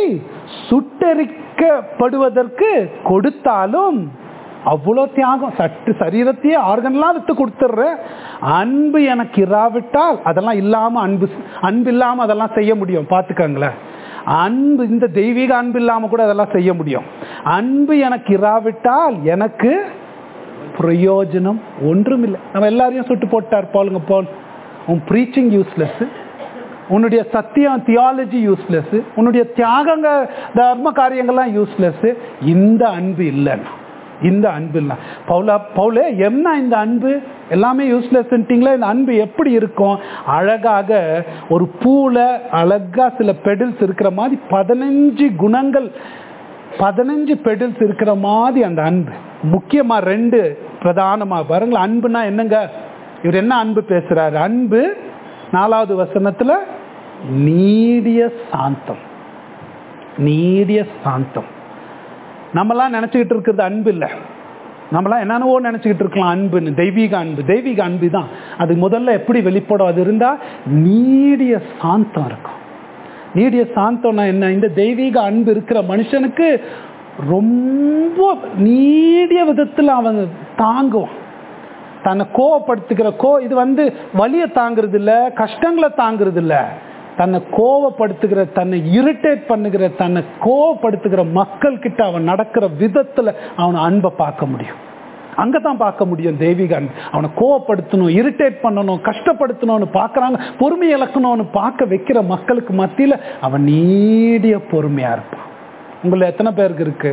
சுட்டரிக்கப்படுவதற்கு கொடுத்தாலும் அவ்வளோ தியாகம் சட்டு சரீரத்தையே ஆர்கன்லாம் விட்டு கொடுத்துட்றேன் அன்பு எனக்கு இராவிட்டால் அதெல்லாம் இல்லாமல் அன்பு அன்பு இல்லாமல் அதெல்லாம் செய்ய முடியும் பார்த்துக்கங்களேன் அன்பு இந்த தெய்வீக அன்பு இல்லாமல் கூட அதெல்லாம் செய்ய முடியும் அன்பு எனக்கு இராவிட்டால் எனக்கு பிரயோஜனம் ஒன்றுமில்லை நம்ம எல்லாரையும் சுட்டு போட்டார் பாருங்க பால் உன் ப்ரீச்சிங் யூஸ்லெஸ் உன்னுடைய சத்தியம் தியாலஜி யூஸ்லெஸ் உன்னுடைய தியாகங்க தர்ம காரியங்கள்லாம் யூஸ்லெஸ் இந்த அன்பு இல்லைன்னா இந்த அன்பு இல்லை பவுலா பவுலே என்ன இந்த அன்பு எல்லாமே யூஸ்லெஸ்ன்ட்டிங்களா இந்த அன்பு எப்படி இருக்கும் அழகாக ஒரு பூவில் அழகா சில பெடில்ஸ் இருக்கிற மாதிரி பதினஞ்சு குணங்கள் பதினஞ்சு பெடில்ஸ் இருக்கிற மாதிரி அந்த அன்பு முக்கியமா ரெண்டு பிரதானமா பாருங்களேன் அன்புனா என்னங்க இவர் என்ன அன்பு பேசுறாரு அன்பு நாலாவது வசனத்துல நீடிய சாந்தம் நீடிய சாந்தம் நம்மலாம் நினைச்சுக்கிட்டு இருக்கிறது அன்பு இல்லை நம்மலாம் என்னென்னவோ நினைச்சுக்கிட்டு இருக்கலாம் அன்புன்னு தெய்வீக அன்பு தெய்வீக அன்பு தான் அது முதல்ல எப்படி வெளிப்படும் அது இருந்தா நீடிய சாந்தம் இருக்கும் நீடிய சாந்தம்னா என்ன இந்த தெய்வீக அன்பு இருக்கிற மனுஷனுக்கு ரொம்ப நீடிய விதத்தில் அவன் தாங்குவான் தன்னை கோவப்படுத்துகிற கோ இது வந்து வலியை தாங்குறது இல்ல கஷ்டங்களை தாங்குறது இல்ல தன்னை கோவப்படுத்துகிற தன்னை இரிட்டேட் பண்ணுகிற தன்னை கோவப்படுத்துகிற மக்கள் கிட்ட அவன் நடக்கிற விதத்துல அவன் அன்பை பார்க்க முடியும் அங்கதான் பார்க்க முடியும் தெய்வீக அன்பு அவனை கோவப்படுத்தணும் இரிட்டேட் பண்ணணும் கஷ்டப்படுத்தணும்னு பார்க்கறாங்க பொறுமை இழக்கணும்னு பார்க்க வைக்கிற மக்களுக்கு மத்தியில அவன் நீடிய பொறுமையா இருப்பான் உங்களை எத்தனை பேருக்கு இருக்கு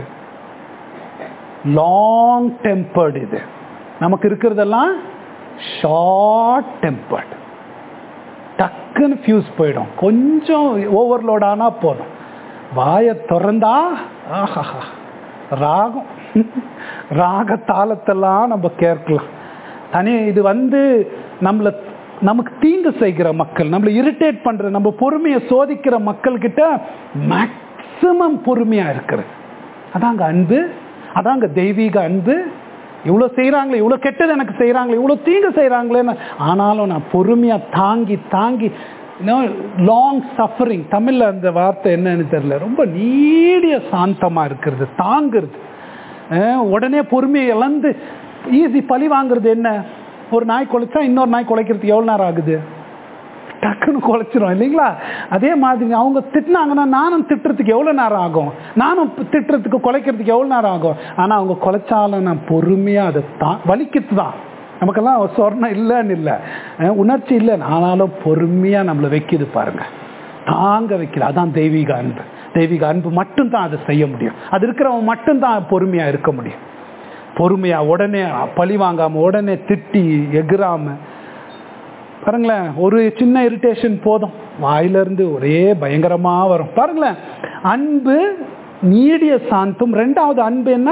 லாங் டெம்பர்டு இது நமக்கு இருக்கிறதெல்லாம் ஷார்ட் டெம்பர்டு டக்குன்னு ஃபியூஸ் போயிடும் கொஞ்சம் ஓவர்லோட் ஆனா போதும் வாயை திறந்தா ஆஹா ராகம் ராக தாளத்தெல்லாம் நம்ம கேட்கலாம் தனி இது வந்து நம்மளை நமக்கு தீங்கு செய்கிற மக்கள் நம்மளை இரிட்டேட் பண்ற நம்ம பொறுமையை சோதிக்கிற மக்கள் கிட்ட மேக்சிமம் பொறுமையா இருக்கிறது அதாங்க அன்பு அதாங்க தெய்வீக அன்பு இவ்வளோ செய்கிறாங்களே இவ்வளோ கெட்டது எனக்கு செய்கிறாங்களே இவ்வளோ தீங்கு செய்கிறாங்களேன்னு ஆனாலும் நான் பொறுமையாக தாங்கி தாங்கி லாங் சஃபரிங் தமிழில் அந்த வார்த்தை என்னன்னு தெரியல ரொம்ப நீடிய சாந்தமாக இருக்கிறது தாங்கிறது அஹ் உடனே பொறுமையை இழந்து ஈஸி பழி வாங்குறது என்ன ஒரு நாய் குலைச்சா இன்னொரு நாய் குலைக்கிறதுக்கு எவ்வளோ நேரம் ஆகுது டக்குன்னு குலைச்சிரும் இல்லைங்களா அதே மாதிரி அவங்க திட்டினாங்கன்னா நானும் திட்டுறதுக்கு எவ்வளோ நேரம் ஆகும் நானும் திட்டுறதுக்கு குலைக்கிறதுக்கு எவ்வளோ நேரம் ஆகும் ஆனால் அவங்க குலைச்சாலும் நான் பொறுமையாக அதை தான் வலிக்கிறது தான் நமக்கெல்லாம் சொர்ணம் இல்லைன்னு இல்லை அஹ் உணர்ச்சி இல்லை ஆனாலும் பொறுமையாக நம்மளை வைக்கிது பாருங்க தாங்க வைக்கிது அதான் தெய்வீக அன்பு தெய்வீக அன்பு மட்டும்தான் அதை செய்ய முடியும் அது இருக்கிறவன் மட்டும்தான் பொறுமையாக இருக்க முடியும் பொறுமையாக உடனே பழி வாங்காமல் உடனே திட்டி எகிராம பாருங்களேன் ஒரு சின்ன இரிட்டேஷன் போதும் வாயிலிருந்து ஒரே பயங்கரமா வரும் பாருங்களேன் அன்பு நீடிய சாந்தம் ரெண்டாவது அன்பு என்ன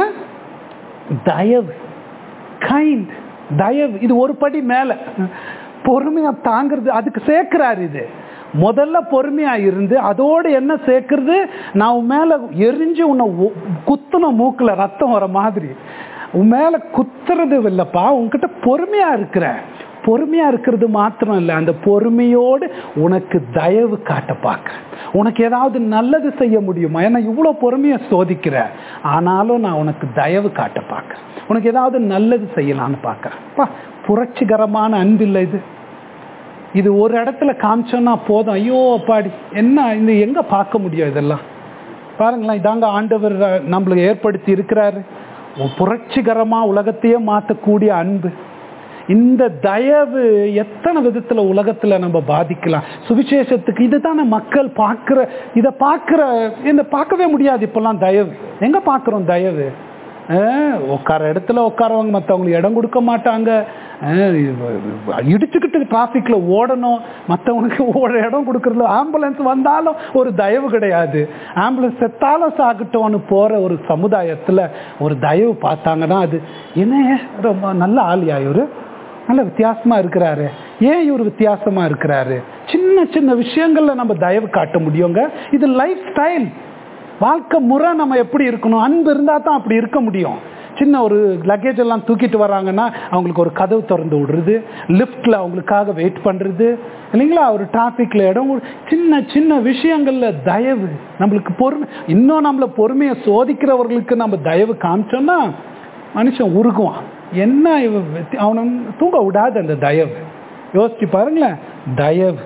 தயவு கைண்ட் தயவு இது ஒரு படி மேல பொறுமையா தாங்கிறது அதுக்கு சேர்க்கிறாரு இது முதல்ல பொறுமையா இருந்து அதோடு என்ன சேர்க்கறது நான் உன் மேல எரிஞ்சு உன்னை ஒ- குத்துன மூக்குல ரத்தம் வர மாதிரி உன் மேல குத்துறது இல்லப்பா உன்கிட்ட பொறுமையா இருக்கிற பொறுமையா இருக்கிறது மாத்திரம் இல்லை அந்த பொறுமையோடு உனக்கு தயவு காட்ட பார்க்க உனக்கு ஏதாவது நல்லது செய்ய முடியுமா ஏன்னா இவ்வளோ பொறுமையை சோதிக்கிற ஆனாலும் நான் உனக்கு தயவு காட்ட பார்க்க உனக்கு ஏதாவது நல்லது செய்யலான்னு பார்க்கறேன் பா புரட்சிகரமான அன்பில்லை இது இது ஒரு இடத்துல காமிச்சோன்னா போதும் ஐயோ அப்பாடி என்ன இந்த எங்க பார்க்க முடியும் இதெல்லாம் பாருங்களேன் இதாங்க ஆண்டவர் அஹ், நம்மளுக்கு ஏற்படுத்தி இருக்கிறாரு ஒரு புரட்சிகரமா உலகத்தையே மாற்றக்கூடிய அன்பு இந்த தயவு எத்தனை விதத்துல உலகத்துல நம்ம பாதிக்கலாம் சுவிசேஷத்துக்கு இதுதானே மக்கள் பார்க்கிற இதை பார்க்கிற இந்த பார்க்கவே முடியாது இப்பெல்லாம் தயவு எங்க பார்க்கிறோம் தயவு அஹ், உட்கார இடத்துல உட்காரவங்க மற்றவங்களுக்கு இடம் கொடுக்க மாட்டாங்க அஹ் இடிச்சுக்கிட்டு டிராஃபிக்ல ஓடணும் மற்றவனுக்கு ஓட இடம் கொடுக்கறதுல ஆம்புலன்ஸ் வந்தாலும் ஒரு தயவு கிடையாது ஆம்புலன்ஸ் செத்தாலும் சாகட்டோன்னு போற ஒரு சமுதாயத்துல ஒரு தயவு பார்த்தாங்கன்னா அது என்ன ரொம்ப நல்ல ஆளியா இவரு நல்ல வித்தியாசமா இருக்கிறாரு ஏன் இவர் வித்தியாசமா இருக்கிறாரு சின்ன சின்ன விஷயங்கள்ல நம்ம தயவு காட்ட முடியுங்க இது லைஃப் ஸ்டைல் வாழ்க்கை முறை நம்ம எப்படி இருக்கணும் அன்பு இருந்தா தான் அப்படி இருக்க முடியும் சின்ன ஒரு லக்கேஜ் எல்லாம் தூக்கிட்டு வராங்கன்னா அவங்களுக்கு ஒரு கதவு திறந்து விடுறது லிஃப்ட்ல அவங்களுக்காக வெயிட் பண்றது இல்லைங்களா ஒரு டிராஃபிக்ல இடம் கொடு- சின்ன சின்ன விஷயங்கள்ல தயவு நம்மளுக்கு பொறுமை இன்னும் நம்மள பொறுமையை சோதிக்கிறவர்களுக்கு நம்ம தயவு காமிச்சோம்னா மனுஷன் உருகுவான் என்ன இவ வெத்தி- அவனை தூங்க விடாது அந்த தயவு யோசிச்சு பாருங்களேன் தயவு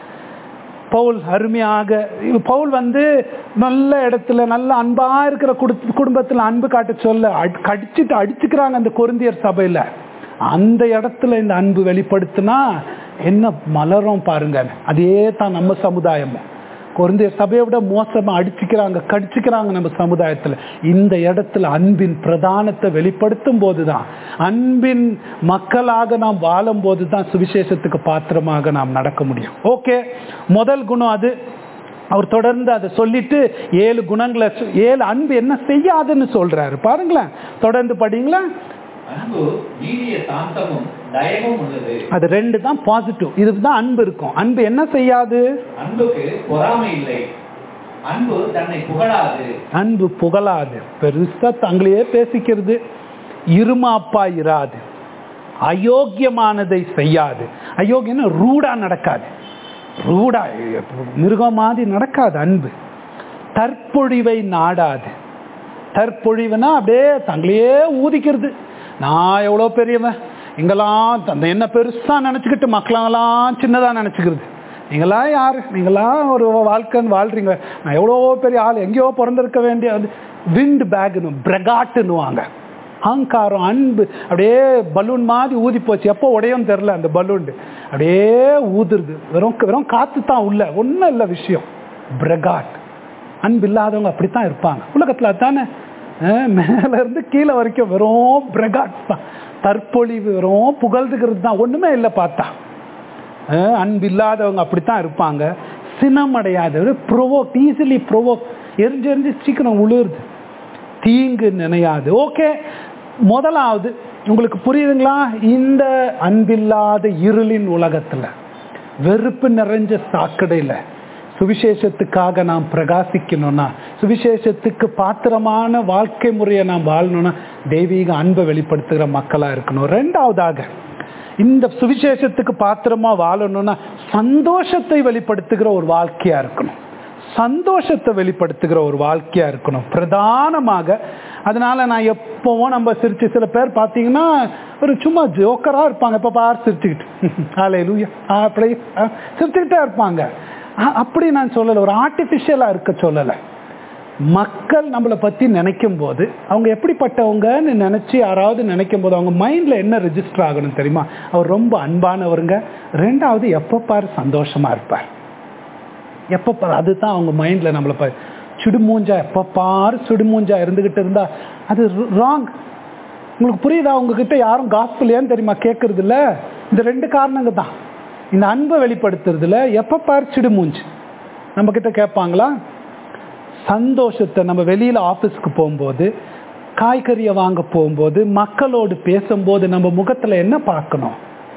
பவுல் அருமையாக இவ- பவுல் வந்து நல்ல இடத்துல நல்ல அன்பா இருக்கிற குடு- குடும்பத்துல அன்பு காட்ட சொல்ல அடி- கடிச்சிட்டு அடிச்சுக்கிறாங்க அந்த கொருந்தியர் சபையில அந்த இடத்துல இந்த அன்பு வெளிப்படுத்தினா என்ன மலரும் பாருங்க அதே தான் நம்ம சமுதாயமும் கொருந்தியர் சபையை விட மோசமா அடிச்சுக்கிறாங்க கடிச்சுக்கிறாங்க நம்ம சமுதாயத்துல இந்த இடத்துல அன்பின் பிரதானத்தை வெளிப்படுத்தும் போதுதான் அன்பின் மக்களாக நாம் வாழும் போதுதான் சுவிசேஷத்துக்கு பாத்திரமாக நாம் நடக்க முடியும் ஓகே முதல் குணம் அது அவர் தொடர்ந்து அதை சொல்லிட்டு ஏழு குணங்களை சொ- ஏழு அன்பு என்ன செய்யாதுன்னு சொல்றாரு பாருங்களேன் தொடர்ந்து படிங்களா
அன்பு நீடிய சாந்தமும் தயவும் உள்ளது
அது ரெண்டு தான் பாசிட்டிவ் இதுதான் அன்பு இருக்கும் அன்பு என்ன செய்யாது
அன்புக்கு பொறாமை இல்லை அன்பு தன்னை புகழாது
அன்பு புகழாது பெருசா தங்களையே பேசிக்கிறது இருமாப்பா இராது அயோக்கியமானதை செய்யாது அயோக்கியம்னா ரூடா நடக்காது ரூடா மிருகம் மாதிரி நடக்காது அன்பு தற்பொழிவை நாடாது தற்பொழிவுனா அப்படியே தங்களையே ஊதிக்கிறது நான் எவ்வளோ பெரியவன் இங்கெல்லாம் அந்த என்ன பெருசா நினச்சிக்கிட்டு மக்களெல்லாம் சின்னதாக நினச்சிக்கிறது நீங்களா யார் நீங்களா ஒரு வாழ்க்கைன்னு வாழ்றீங்க நான் எவ்வளோ பெரிய ஆள் எங்கேயோ பிறந்திருக்க வேண்டிய அது விண்ட் பேக்னு பிரகாட்டுன்னுவாங்க அகங்காரம் அன்பு அப்படியே பலூன் மாதிரி ஊதி போச்சு எப்போ உடையும் தெரில அந்த பலூன் அப்படியே ஊதுறது வெறும் வெறும் காற்று தான் உள்ள ஒன்றும் இல்லை விஷயம் பிரகாட் அன்பு இல்லாதவங்க அப்படித்தான் இருப்பாங்க உலகத்துல தானே மேல இருந்து கீழே வரைக்கும் வெறும் பிரகாட் தான் தற்பொழிவு வெறும் புகழ்ந்துக்கிறது தான் ஒண்ணுமே இல்லை பார்த்தா அஹ் அன்பு இல்லாதவங்க அப்படித்தான் இருப்பாங்க சினம் அடையாதவர் ப்ரொவோக் ஈஸிலி ப்ரொவோக் எரிஞ்சு எரிஞ்சு சீக்கிரம் உழுருது தீங்கு நினையாது ஓகே முதலாவது உங்களுக்கு புரியுதுங்களா இந்த அன்பில்லாத இருளின் உலகத்துல வெறுப்பு நிறைஞ்ச சாக்கடையில சுவிசேஷத்துக்காக நாம் பிரகாசிக்கணும்னா சுவிசேஷத்துக்கு பாத்திரமான வாழ்க்கை முறையை நாம் வாழணும்னா தெய்வீக அன்பை வெளிப்படுத்துகிற மக்களா இருக்கணும் ரெண்டாவதாக இந்த சுவிசேஷத்துக்கு பாத்திரமா வாழணும்னா சந்தோஷத்தை வெளிப்படுத்துகிற ஒரு வாழ்க்கையா இருக்கணும் சந்தோஷத்தை வெளிப்படுத்துகிற ஒரு வாழ்க்கையா இருக்கணும் பிரதானமாக அதனால நான் எப்பவும் நம்ம சிரிச்சு சில பேர் பார்த்தீங்கன்னா ஒரு சும்மா ஜோக்கரா இருப்பாங்க இப்ப பார் சிரிச்சுக்கிட்டு ஆலே லூயா அப்படி ஆ, சிரிச்சுக்கிட்டே இருப்பாங்க அ- அப்படி நான் சொல்லலை ஒரு ஆர்டிஃபிஷியலா இருக்க சொல்லலை மக்கள் நம்மளை பத்தி நினைக்கும் போது அவங்க எப்படிப்பட்டவங்கன்னு நினைச்சு யாராவது நினைக்கும் போது அவங்க மைண்ட்ல என்ன ரெஜிஸ்டர் ஆகணும் தெரியுமா அவர் ரொம்ப அன்பானவருங்க ரெண்டாவது எப்ப பாரு சந்தோஷமா இருப்பார் எப்ப பாரு அதுதான் அவங்க மைண்ட்ல நம்மளை பா சுடுமூஞ்சா எப்ப பாரு சுடுமூஞ்சா இருந்துகிட்டு இருந்தா அது ராங் உங்களுக்கு புரியுதா உங்ககிட்ட யாரும் காஸ்பிள் ஏன்னு தெரியுமா கேட்கறது இல்ல இந்த ரெண்டு காரணங்க தான் இந்த அன்பை வெளிப்படுத்துறதுல எப்ப பாரு சிடுமூஞ்சு நம்ம கிட்ட கேட்பாங்களா சந்தோஷத்தை நம்ம வெளியில ஆபீஸ்க்கு போகும்போது காய்கறியை வாங்க போகும்போது மக்களோடு பேசும்போது நம்ம முகத்துல என்ன பார்க்கணும்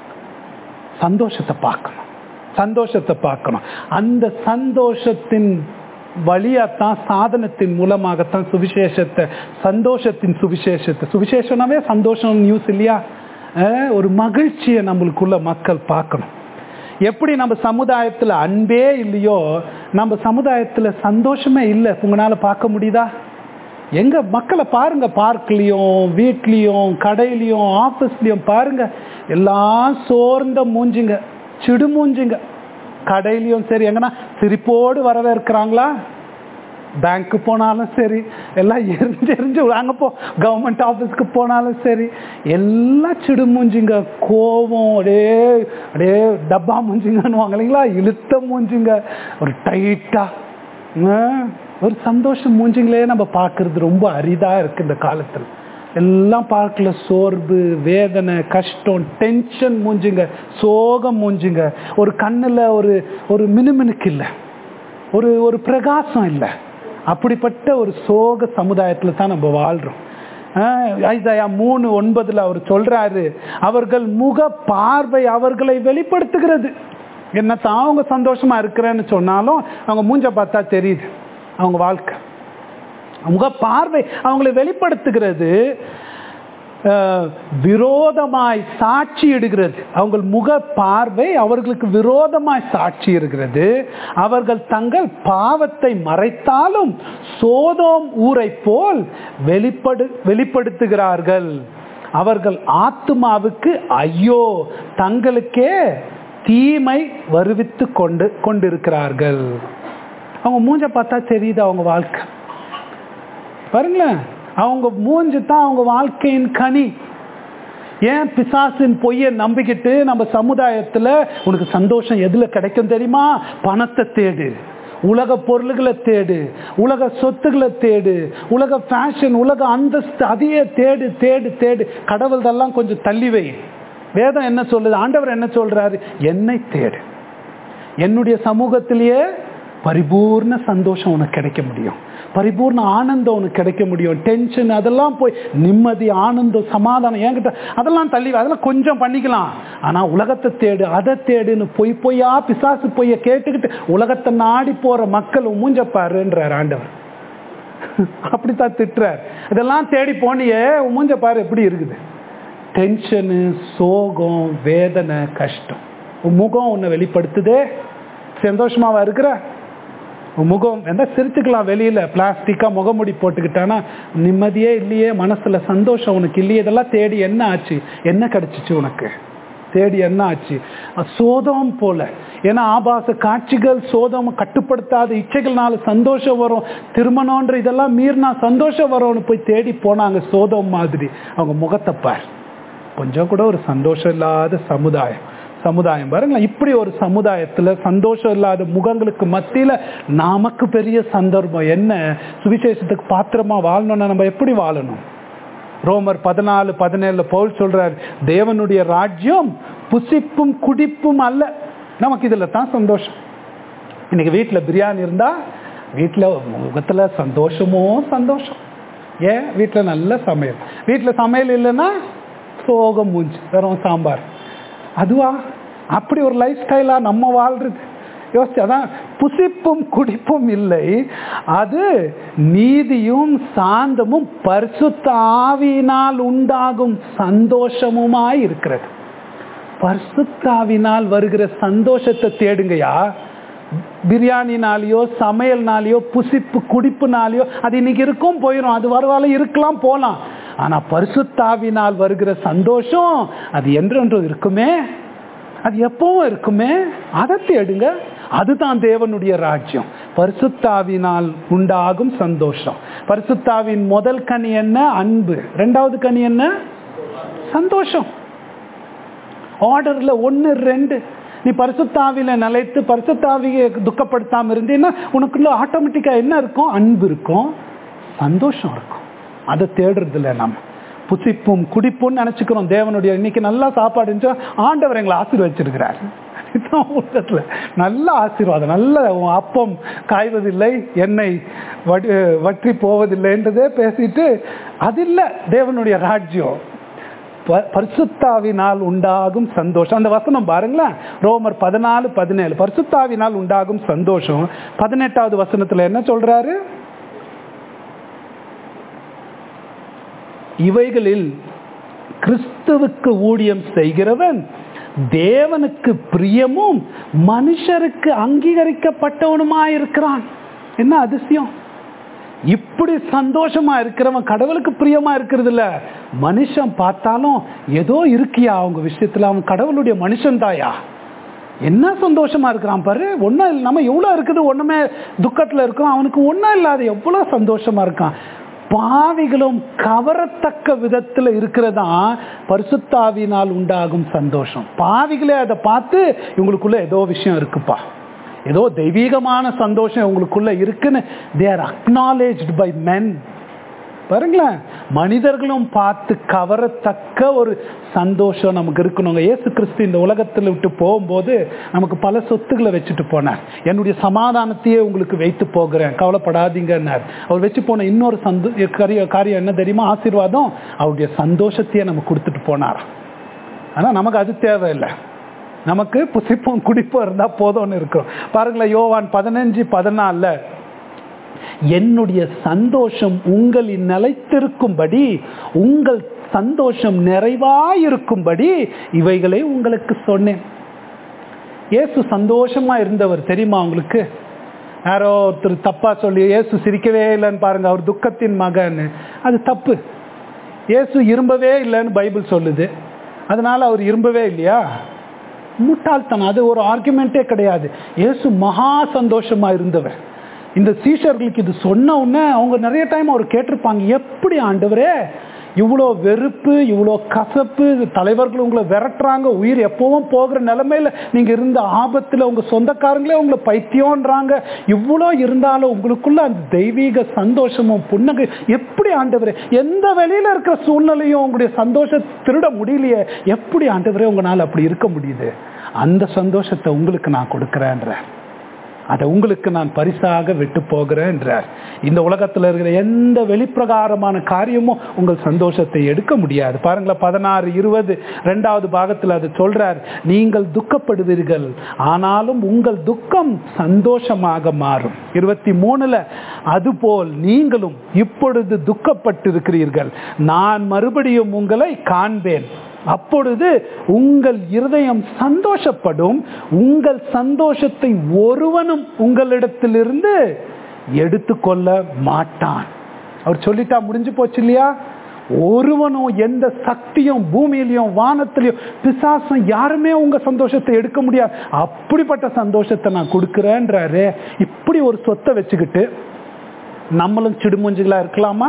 சந்தோஷத்தை பார்க்கணும் சந்தோஷத்தை பார்க்கணும் அந்த சந்தோஷத்தின் வழியாத்தான் சாதனத்தின் மூலமாகத்தான் சுவிசேஷத்தை சந்தோஷத்தின் சுவிசேஷத்தை சுவிசேஷனாவே சந்தோஷம் நியூஸ் இல்லையா அஹ் ஒரு மகிழ்ச்சியை நம்மளுக்குள்ள மக்கள் பார்க்கணும் எப்படி நம்ம சமுதாயத்துல அன்பே இல்லையோ நம்ம சமுதாயத்துல சந்தோஷமே இல்லை உங்களால பார்க்க முடியுதா எங்க மக்களை பாருங்க பார்க்லயும் வீட்லயும் கடையிலயும் ஆபீஸ்லயும் பாருங்க எல்லாம் சோர்ந்த மூஞ்சிங்க சிடு மூஞ்சிங்க கடையிலயும் சரி எங்கன்னா சிரிப்போடு வரவேற்கிறாங்களா பேங்க்கு போனாலும் சரி எல்லாம் எரிஞ்சு எரிஞ்சு அங்கே போ கவர்மெண்ட் ஆஃபீஸ்க்கு போனாலும் சரி எல்லாம் சிடு மூஞ்சிங்க கோவம் அப்படியே அப்படியே டப்பா மூஞ்சிங்கன்னுவாங்க இல்லைங்களா இழுத்த மூஞ்சிங்க ஒரு டைட்டா ஒரு சந்தோஷம் மூஞ்சிங்களே நம்ம பார்க்கறது ரொம்ப அரிதா இருக்கு இந்த காலத்தில் எல்லாம் பார்க்கல சோர்வு வேதனை கஷ்டம் டென்ஷன் மூஞ்சுங்க சோகம் மூஞ்சுங்க ஒரு கண்ணில் ஒரு ஒரு மினுமினுக்கு இல்லை ஒரு ஒரு பிரகாசம் இல்லை அப்படிப்பட்ட ஒரு சோக சமுதாயத்தில் தான் நம்ம வாழ்கிறோம் ஐசாயா மூணு ஒன்பதுல அவர் சொல்றாரு அவர்கள் முக பார்வை அவர்களை வெளிப்படுத்துகிறது என்னத்தான் அவங்க சந்தோஷமா இருக்கிறேன்னு சொன்னாலும் அவங்க மூஞ்ச பார்த்தா தெரியுது அவங்க வாழ்க்கை முக பார்வை அவங்களை வெளிப்படுத்துகிறது அஹ், விரோதமாய் சாட்சி இடுகிறது அவங்க முக பார்வை அவர்களுக்கு விரோதமாய் சாட்சி இருக்கிறது அவர்கள் தங்கள் பாவத்தை மறைத்தாலும் சோதோம் ஊரை போல் வெளிப்படு வெளிப்படுத்துகிறார்கள் அவர்கள் ஆத்துமாவுக்கு ஐயோ தங்களுக்கே தீமை வருவித்து கொண்டு கொண்டிருக்கிறார்கள் அவங்க மூஞ்ச பார்த்தா தெரியுது அவங்க வாழ்க்கை பாருங்களேன் அவங்க மூஞ்சு தான் அவங்க வாழ்க்கையின் கனி ஏன் பிசாசின் பொய்யை நம்பிக்கிட்டு நம்ம சமுதாயத்துல உனக்கு சந்தோஷம் எதுல கிடைக்கும் தெரியுமா பணத்தை தேடு உலக பொருள்களை தேடு உலக சொத்துக்களை தேடு உலக ஃபேஷன் உலக அந்தஸ்து அதையே தேடு தேடு தேடு கடவுள் இதெல்லாம் கொஞ்சம் தள்ளி வை வேதம் என்ன சொல்லுது ஆண்டவர் என்ன சொல்றாரு என்னை தேடு என்னுடைய சமூகத்திலேயே பரிபூர்ண சந்தோஷம் உனக்கு கிடைக்க முடியும் பரிபூர்ண ஆனந்தம் உனக்கு கிடைக்க முடியும் டென்ஷன் அதெல்லாம் போய் நிம்மதி ஆனந்தம் சமாதானம் என்கிட்ட அதெல்லாம் தள்ளி வை. அதெல்லாம் கொஞ்சம் பண்ணிக்கலாம் ஆனா உலகத்தை தேடு அதை தேடுன்னு பொய் பொய்யா பிசாசு பொய்ய கேட்டுக்கிட்டு உலகத்தை நாடி போற மக்கள் மூஞ்ச பாருன்றார் ஆண்டவர் அப்படித்தான் திட்டுறார் இதெல்லாம் தேடி போனியே உன் மூஞ்ச பாரு எப்படி இருக்குது டென்ஷனு சோகம் வேதனை கஷ்டம் உன் முகம் உன்னை வெளிப்படுத்துதே சந்தோஷமாவா இருக்கிற உன் முகம் என்ன சிரிச்சுக்கலாம் வெளியில பிளாஸ்டிக்கா முகமுடி போட்டுக்கிட்டானா நிம்மதியே இல்லையே மனசுல சந்தோஷம் உனக்கு இல்லையே இதெல்லாம் தேடி என்ன ஆச்சு என்ன கிடைச்சிச்சு உனக்கு தேடி என்ன ஆச்சு சோதம் போல ஏன்னா ஆபாச காட்சிகள் சோதம் கட்டுப்படுத்தாத இச்சைகள்னால சந்தோஷம் வரும் திருமணம்ன்ற இதெல்லாம் மீறினா சந்தோஷம் வரும்னு போய் தேடி போனாங்க சோதம் மாதிரி அவங்க முகத்தை பார் கொஞ்சம் கூட ஒரு சந்தோஷம் இல்லாத சமுதாயம் சமுதாயம் பாருங்களேன் இப்படி ஒரு சமுதாயத்துல சந்தோஷம் இல்லாத முகங்களுக்கு மத்தியில நமக்கு பெரிய சந்தர்ப்பம் என்ன சுவிசேஷத்துக்கு பாத்திரமா வாழணும்னா நம்ம எப்படி வாழணும் ரோமர் பதினாலு பதினேழுல பவுல் சொல்றார் தேவனுடைய ராஜ்யம் புசிப்பும் குடிப்பும் அல்ல நமக்கு இதுல தான் சந்தோஷம் இன்னைக்கு வீட்டுல பிரியாணி இருந்தா வீட்டுல முகத்துல சந்தோஷமோ சந்தோஷம் ஏன் வீட்டுல நல்ல சமையல் வீட்டுல சமையல் இல்லைன்னா சோகம் மூஞ்சி வெறும் சாம்பார் அதுவா அப்படி ஒரு லைஃப் ஸ்டைலா நம்ம வாழ்றது யோசிச்சு அதான் புசிப்பும் குடிப்பும் இல்லை அது நீதியும் சாந்தமும் பரிசுத்த ஆவியினால் உண்டாகும் சந்தோஷமுமாய் இருக்கிறது பரிசுத்தாவினால் வருகிற சந்தோஷத்தை தேடுங்கயா பிரியாணினாலேயோ சமையல்னாலேயோ புசிப்பு குடிப்புனாலேயோ அது இன்னைக்கு இருக்கும் போயிடும் அது வரவால இருக்கலாம் போலாம் ஆனா பரிசுத்தாவினால் வருகிற சந்தோஷம் அது என்றென்றும் இருக்குமே அது எப்பவும் இருக்குமே அதை தேடுங்க அதுதான் தேவனுடைய ராஜ்யம் பரிசுத்தாவினால் உண்டாகும் சந்தோஷம் பரிசுத்தாவின் முதல் கனி என்ன அன்பு ரெண்டாவது கனி என்ன சந்தோஷம் ஆர்டர்ல ஒன்னு ரெண்டு நீ பரிசுத்தாவில நிலைத்து பரிசுத்தாவியை துக்கப்படுத்தாம இருந்தீன்னா உனக்குள்ள ஆட்டோமேட்டிக்கா என்ன இருக்கும் அன்பு இருக்கும் சந்தோஷம் இருக்கும் அதை தேடுறது இல்லை நம்ம புசிப்பும் குடிப்பும் நினைச்சுக்கிறோம் தேவனுடைய இன்னைக்கு நல்லா சாப்பாடு இருந்துச்சா ஆண்டவர் எங்களை ஆசீர்வச்சிருக்கிறார் இதுதான் உலகத்துல நல்ல ஆசீர்வாதம் நல்ல உன் அப்பம் காய்வதில்லை எண்ணெய் வடி வற்றி போவதில்லைன்றதே பேசிட்டு அது இல்லை தேவனுடைய ராஜ்யம் ப- பரிசுத்தாவினால் உண்டாகும் சந்தோஷம் அந்த வசனம் பாருங்களேன் ரோமர் பதினாலு பதினேழு பரிசுத்தாவினால் உண்டாகும் சந்தோஷம் பதினெட்டாவது வசனத்துல என்ன சொல்றாரு இவைகளில் கிறிஸ்துவுக்கு ஊழியம் செய்கிறவன் தேவனுக்கு பிரியமும் மனுஷருக்கு அங்கீகரிக்கப்பட்டவனுமாயிருக்கிறான் என்ன அதிசயம் இப்படி சந்தோஷமா இருக்கிறவன் கடவுளுக்கு பிரியமா இருக்கிறது இல்ல மனுஷன் பார்த்தாலும் ஏதோ இருக்கியா அவங்க விஷயத்துல அவன் கடவுளுடைய மனுஷன் தாயா என்ன சந்தோஷமா இருக்கிறான் பாரு ஒன்றும் இல்லை நம்ம எவ்வளோ இருக்குது ஒன்றுமே துக்கத்தில் இருக்கிறோம் அவனுக்கு ஒன்றும் இல்லாத எவ்வளோ சந்தோஷமா இருக்கான் பாவிகளும் கவரத்தக்க விதத்தில் இருக்கிறதா பரிசுத்தாவினால் உண்டாகும் சந்தோஷம் பாவிகளே அதை பார்த்து இவங்களுக்குள்ள ஏதோ விஷயம் இருக்குப்பா ஏதோ தெய்வீகமான சந்தோஷம் இவங்களுக்குள்ள இருக்குன்னு they are acknowledged by men பாருங்களேன் மனிதர்களும் பார்த்து கவரத்தக்க ஒரு சந்தோஷம் நமக்கு இருக்கணுங்க இயேசு கிறிஸ்து இந்த உலகத்தில் விட்டு போகும்போது நமக்கு பல சொத்துக்களை வச்சுட்டு போனார் என்னுடைய சமாதானத்தையே உங்களுக்கு வைத்து போகிறேன் கவலைப்படாதீங்கன்னார் அவர் வச்சு போன இன்னொரு சந்தோ காரிய காரியம் என்ன தெரியுமா ஆசீர்வாதம் அவருடைய சந்தோஷத்தையே நமக்கு கொடுத்துட்டு போனார் ஆனால் நமக்கு அது தேவையில்லை நமக்கு புசிப்பும் குடிப்பும் இருந்தால் போதும்னு இருக்கிறோம் பாருங்களேன் யோவான் பதினஞ்சு பதினாலில் என்னுடைய சந்தோஷம் உங்களில் நிலைத்திருக்கும்படி உங்கள் சந்தோஷம் நிறைவாயிருக்கும்படி இவைகளை உங்களுக்கு சொன்னேன் இயேசு சந்தோஷமா இருந்தவர் தெரியுமா உங்களுக்கு யாரோ ஒருத்தர் தப்பா சொல்லி இயேசு சிரிக்கவே இல்லைன்னு பாருங்க அவர் துக்கத்தின் மகன்னு அது தப்பு இயேசு இரும்பவே இல்லைன்னு பைபிள் சொல்லுது அதனால அவர் இரும்பவே இல்லையா முட்டாள்தனம் அது ஒரு ஆர்குமெண்ட்டே கிடையாது இயேசு மகா சந்தோஷமா இருந்தவர் இந்த சீஷர்களுக்கு இது சொன்ன உடனே அவங்க நிறைய டைம் அவர் கேட்டிருப்பாங்க எப்படி ஆண்டவரே இவ்வளோ வெறுப்பு இவ்வளோ கசப்பு தலைவர்கள் உங்களை விரட்டுறாங்க உயிர் எப்பவும் போகிற நிலைமையில நீங்க இருந்த ஆபத்துல உங்க சொந்தக்காரங்களே உங்களை பைத்தியம்ன்றாங்க இவ்வளோ இருந்தாலும் உங்களுக்குள்ள அந்த தெய்வீக சந்தோஷமும் புன்னகை எப்படி ஆண்டவரே எந்த வெளியில இருக்கிற சூழ்நிலையும் உங்களுடைய சந்தோஷம் திருட முடியலையே எப்படி ஆண்டவரே உங்களால் அப்படி இருக்க முடியுது அந்த சந்தோஷத்தை உங்களுக்கு நான் கொடுக்குறேன்ற அதை உங்களுக்கு நான் பரிசாக விட்டு போகிறேன் என்றார் இந்த உலகத்தில் இருக்கிற எந்த வெளிப்பிரகாரமான காரியமும் உங்கள் சந்தோஷத்தை எடுக்க முடியாது பாருங்களேன் பதினாறு இருபது ரெண்டாவது பாகத்தில் அது சொல்றார் நீங்கள் துக்கப்படுவீர்கள் ஆனாலும் உங்கள் துக்கம் சந்தோஷமாக மாறும் இருபத்தி மூணுல அதுபோல் நீங்களும் இப்பொழுது துக்கப்பட்டிருக்கிறீர்கள் நான் மறுபடியும் உங்களை காண்பேன் அப்பொழுது உங்கள் இருதயம் சந்தோஷப்படும் உங்கள் சந்தோஷத்தை ஒருவனும் உங்களிடத்திலிருந்து எடுத்துக்கொள்ள மாட்டான் அவர் சொல்லிட்டா முடிஞ்சு போச்சு இல்லையா ஒருவனும் எந்த சக்தியும் பூமியிலையும் வானத்திலையும் பிசாசம் யாருமே உங்க சந்தோஷத்தை எடுக்க முடியாது அப்படிப்பட்ட சந்தோஷத்தை நான் கொடுக்குறேன்றாரு இப்படி ஒரு சொத்தை வச்சுக்கிட்டு நம்மளும் சிடுமூஞ்சுகளா இருக்கலாமா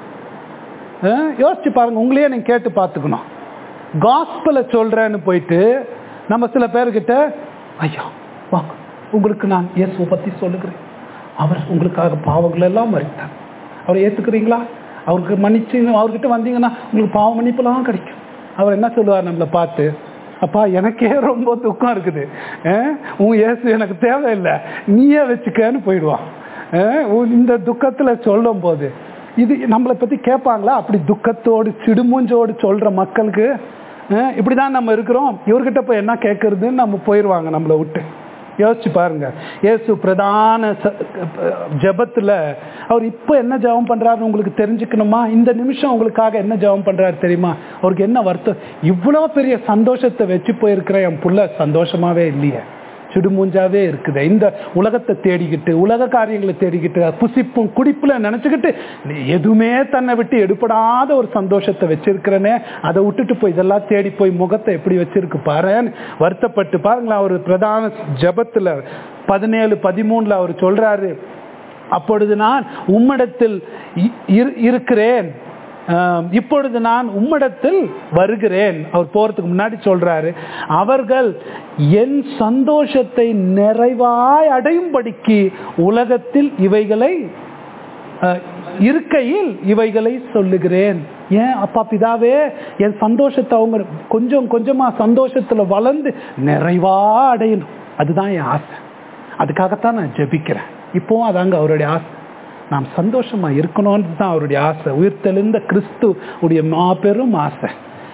அஹ் யோசிச்சு பாருங்க உங்களையே நீங்க கேட்டு பார்த்துக்கணும் காஸ்பலை சொல்றேன்னு போயிட்டு நம்ம சில பேர்கிட்ட ஐயா வாங்க உங்களுக்கு நான் இயேசுவை பத்தி சொல்லுகிறேன் அவர் உங்களுக்காக பாவங்கள் எல்லாம் மறித்தார் அவரை ஏத்துக்கிறீங்களா அவருக்கு மன்னிச்சு அவர்கிட்ட வந்தீங்கன்னா உங்களுக்கு பாவ மன்னிப்பெல்லாம் கிடைக்கும் அவர் என்ன சொல்லுவார் நம்மளை பார்த்து அப்பா எனக்கே ரொம்ப துக்கம் இருக்குது அஹ் உன் இயேசு எனக்கு தேவையில்லை நீயே வச்சுக்கன்னு போயிடுவான் அஹ் உன் இந்த துக்கத்துல சொல்லும் போது இது நம்மளை பத்தி கேட்பாங்களா அப்படி துக்கத்தோடு சிடுமூஞ்சோடு சொல்ற மக்களுக்கு அஹ் இப்படிதான் நம்ம இருக்கிறோம் இவர்கிட்ட போய் என்ன கேட்கறதுன்னு நம்ம போயிடுவாங்க நம்மளை விட்டு யோசிச்சு பாருங்க இயேசு பிரதான ச- ஜெபத்துல அவர் இப்போ என்ன ஜெபம் பண்றாருன்னு உங்களுக்கு தெரிஞ்சுக்கணுமா இந்த நிமிஷம் உங்களுக்காக என்ன ஜெபம் பண்றாரு தெரியுமா அவருக்கு என்ன வருத்தம் இவ்வளோ பெரிய சந்தோஷத்தை வச்சு போயிருக்கிற என் புள்ள சந்தோஷமாவே இல்லையே சிடுமூஞ்சாவே இருக்குது இந்த உலகத்தை தேடிக்கிட்டு உலக காரியங்களை தேடிக்கிட்டு புசிப்பும் குடிப்புல நினைச்சுக்கிட்டு நீ எதுவுமே தன்னை விட்டு எடுபடாத ஒரு சந்தோஷத்தை வச்சிருக்கிறனே அதை விட்டுட்டு போய் இதெல்லாம் தேடி போய் முகத்தை எப்படி வச்சிருக்கு பாருன்னு வருத்தப்பட்டு பாருங்களேன் அவர் பிரதான ஜெபத்துல பதினேழு பதிமூணுல அவர் சொல்றாரு அப்பொழுது நான் உம்மிடத்தில் இ- இரு- இருக்கிறேன் ஆம், இப்பொழுது நான் உம்மிடத்தில் வருகிறேன் அவர் போறதுக்கு முன்னாடி சொல்றாரு அவர்கள் என் சந்தோஷத்தை நிறைவாய் அடையும்படிக்கு உலகத்தில் இவைகளை அஹ், இருக்கையில் இவைகளை சொல்லுகிறேன் ஏன் அப்பா பிதாவே என் சந்தோஷத்தை அவங்க கொஞ்சம் கொஞ்சமா சந்தோஷத்துல வளர்ந்து நிறைவா அடையணும் அதுதான் என் ஆசை அதுக்காகத்தான் நான் ஜெபிக்கிறேன் இப்போவும் அதாங்க அவருடைய ஆசை நாம் சந்தோஷமா இருக்கணும்னு தான் அவருடைய ஆசை உயிர்த்தெழுந்த கிறிஸ்து உடைய மாபெரும் ஆசை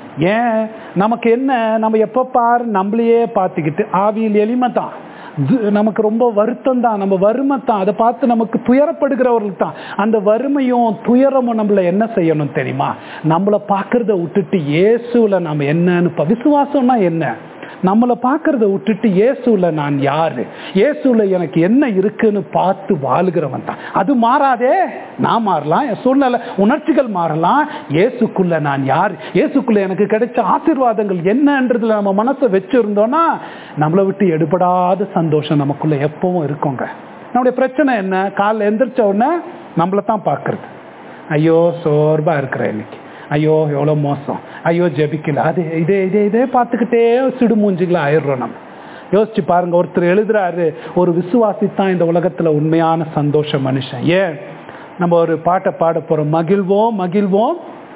ஏன் நமக்கு என்ன நம்ம எப்போ பாரு நம்மளையே பார்த்துக்கிட்டு ஆவியில் எளிமை தான் து- நமக்கு ரொம்ப வருத்தம் தான் நம்ம வறுமை தான் அதை பார்த்து நமக்கு துயரப்படுகிறவர்கள் தான் அந்த வறுமையும் துயரமும் நம்மள என்ன செய்யணும் தெரியுமா நம்மளை பார்க்கறத விட்டுட்டு இயேசுல நம்ம என்னன்னு ப- விசுவாசம்னா என்ன நம்மளை பார்க்கறத விட்டுட்டு இயேசுல நான் யாரு இயேசுல எனக்கு என்ன இருக்குன்னு பார்த்து வாழுகிறவன் தான் அது மாறாதே நான் மாறலாம் என் சூழ்நிலை உணர்ச்சிகள் மாறலாம் இயேசுக்குள்ள நான் யார் இயேசுக்குள்ள எனக்கு கிடைச்ச ஆசீர்வாதங்கள் என்னன்றதுல நம்ம மனசை வச்சிருந்தோம்னா நம்மளை விட்டு எடுபடாத சந்தோஷம் நமக்குள்ள எப்பவும் இருக்குங்க நம்முடைய பிரச்சனை என்ன காலைல எந்திரிச்ச உடனே நம்மளை தான் பார்க்கறது ஐயோ சோர்வா இருக்கிறேன் இன்னைக்கு ஐயோ எவ்வளோ மோசம் ஐயோ ஜெபிக்கல அது இதே இதே இதே பார்த்துக்கிட்டே சிடு மூஞ்சிகளை ஆயிடுறோம் நம்ம யோசிச்சு பாருங்க ஒருத்தர் எழுதுறாரு ஒரு விசுவாசி தான் இந்த உலகத்துல உண்மையான சந்தோஷ மனுஷன் ஏன் நம்ம ஒரு பாட்டை பாட போறோம் மகிழ்வோம் மகிழ்வோம்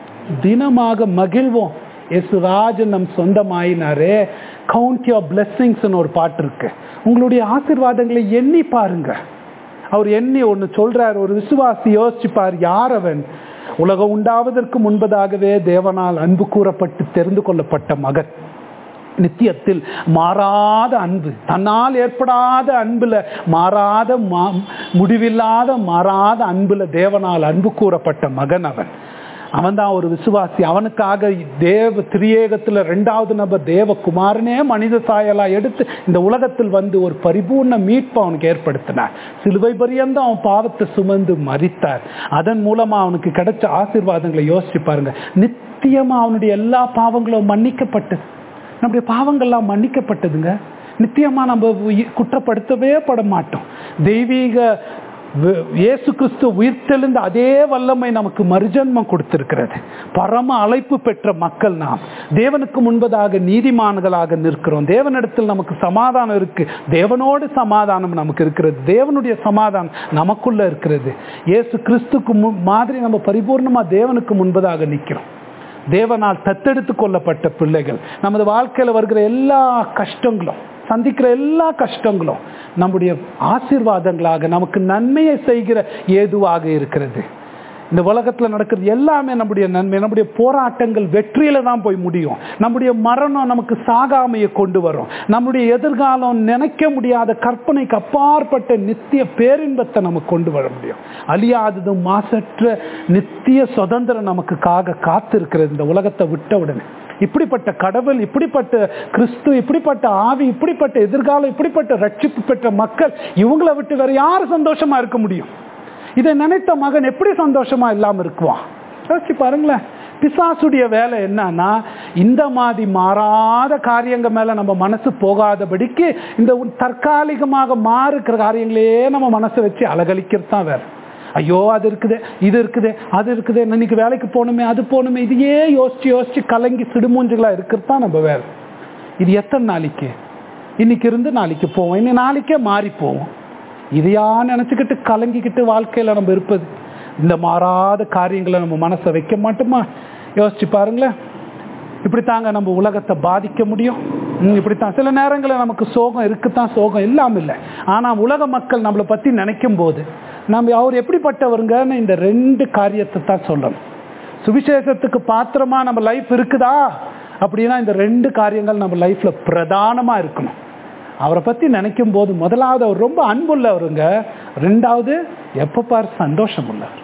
தினமாக மகிழ்வோம் எசு ராஜன் நம் சொந்தமாயினாரே கவுண்ட் யோர் பிளெஸ்ஸிங்ஸ்னு ஒரு பாட்டு இருக்கு உங்களுடைய ஆசீர்வாதங்களை எண்ணி பாருங்க அவர் எண்ணி ஒன்று சொல்றார் ஒரு விசுவாசி யோசிச்சுப்பார் யார் அவன் உலகம் உண்டாவதற்கு முன்பதாகவே தேவனால் அன்பு கூறப்பட்டு தெரிந்து கொள்ளப்பட்ட மகன் நித்தியத்தில் மாறாத அன்பு தன்னால் ஏற்படாத அன்புல மாறாத மா- முடிவில்லாத மாறாத அன்புல தேவனால் அன்பு கூறப்பட்ட மகன் அவன் அவன் தான் ஒரு விசுவாசி அவனுக்காக தேவ திரியேகத்துல ரெண்டாவது நபர் தேவகுமாரனே மனித சாயலா எடுத்து இந்த உலகத்தில் வந்து ஒரு பரிபூர்ண மீட்பு அவனுக்கு ஏற்படுத்தினார் சிலுவை பரியந்தம் அவன் பாவத்தை சுமந்து மறித்தார் அதன் மூலமா அவனுக்கு கிடைச்ச ஆசீர்வாதங்களை யோசிச்சு பாருங்க நித்தியமா அவனுடைய எல்லா பாவங்களும் மன்னிக்கப்பட்டது நம்முடைய பாவங்கள்லாம் மன்னிக்கப்பட்டதுங்க நித்தியமா நம்ம உயி- குற்றப்படுத்தவே பட மாட்டோம் தெய்வீக வே- இயேசு கிறிஸ்து உயிர்த்தெழுந்த அதே வல்லமை நமக்கு மறுஜன்மம் கொடுத்திருக்கிறது பரம அழைப்பு பெற்ற மக்கள் நாம் தேவனுக்கு முன்பதாக நீதிமான்களாக நிற்கிறோம் தேவனிடத்தில் நமக்கு சமாதானம் இருக்கு தேவனோடு சமாதானம் நமக்கு இருக்கிறது தேவனுடைய சமாதானம் நமக்குள்ள இருக்கிறது இயேசு கிறிஸ்துக்கு மு- மாதிரி நம்ம பரிபூர்ணமா தேவனுக்கு முன்பதாக நிற்கிறோம் தேவனால் தத்தெடுத்து கொள்ளப்பட்ட பிள்ளைகள் நமது வாழ்க்கையில வருகிற எல்லா கஷ்டங்களும் சந்திக்கிற எல்லா கஷ்டங்களும் நம்முடைய ஆசீர்வாதங்களாக நமக்கு நன்மையை செய்கிற ஏதுவாக இருக்கிறது இந்த உலகத்துல நடக்கிறது எல்லாமே நம்முடைய நன்மை நம்முடைய போராட்டங்கள் வெற்றியில தான் போய் முடியும் நம்முடைய மரணம் நமக்கு சாகாமையை கொண்டு வரும் நம்முடைய எதிர்காலம் நினைக்க முடியாத கற்பனைக்கு அப்பாற்பட்ட நித்திய பேரின்பத்தை நமக்கு கொண்டு வர முடியும் அழியாததும் மாசற்ற நித்திய சுதந்திரம் நமக்கு காக காத்திருக்கிறது இந்த உலகத்தை விட்ட உடனே இப்படிப்பட்ட கடவுள் இப்படிப்பட்ட கிறிஸ்து இப்படிப்பட்ட ஆவி இப்படிப்பட்ட எதிர்காலம் இப்படிப்பட்ட ரட்சிப்பு பெற்ற மக்கள் இவங்களை விட்டு வேற யார் சந்தோஷமா இருக்க முடியும் இதை நினைத்த மகன் எப்படி சந்தோஷமா இல்லாம இருக்குவான் யோசிச்சு பாருங்களேன் பிசாசுடைய வேலை என்னன்னா இந்த மாதிரி மாறாத காரியங்கள் மேல நம்ம மனசு போகாதபடிக்கு இந்த உன் தற்காலிகமாக மாறுக்கிற காரியங்களே நம்ம மனசை வச்சு அலகழிக்கிறது தான் வேலை ஐயோ அது இருக்குதே இது இருக்குதே அது இருக்குதே இன்னைக்கு வேலைக்கு போகணுமே அது போகணுமே இதையே யோசிச்சு யோசிச்சு கலங்கி சிடுமூஞ்சுகளா இருக்கிறது தான் நம்ம வேலை இது எத்தனை நாளைக்கு இன்னைக்கு இருந்து நாளைக்கு போவோம் இனி நாளைக்கே மாறி போவோம் இதையா நினச்சிக்கிட்டு கலங்கிக்கிட்டு வாழ்க்கையில் நம்ம இருப்பது இந்த மாறாத காரியங்களை நம்ம மனசை வைக்க மாட்டோமா யோசிச்சு பாருங்களேன் இப்படித்தாங்க நம்ம உலகத்தை பாதிக்க முடியும் ம், இப்படித்தான் சில நேரங்களில் நமக்கு சோகம் இருக்குத்தான் சோகம் இல்லாமல் இல்லை ஆனால் உலக மக்கள் நம்மளை பற்றி நினைக்கும் போது நம்ம அவர் எப்படிப்பட்டவருங்கன்னு இந்த ரெண்டு காரியத்தை தான் சொல்லணும் சுவிசேஷத்துக்கு பாத்திரமா நம்ம லைஃப் இருக்குதா அப்படின்னா இந்த ரெண்டு காரியங்கள் நம்ம லைஃப்ல பிரதானமா இருக்கணும் அவரை பத்தி நினைக்கும் போது முதலாவது அவர் ரொம்ப அன்புள்ளவருங்க ரெண்டாவது எப்ப பார் சந்தோஷம் உள்ளவர்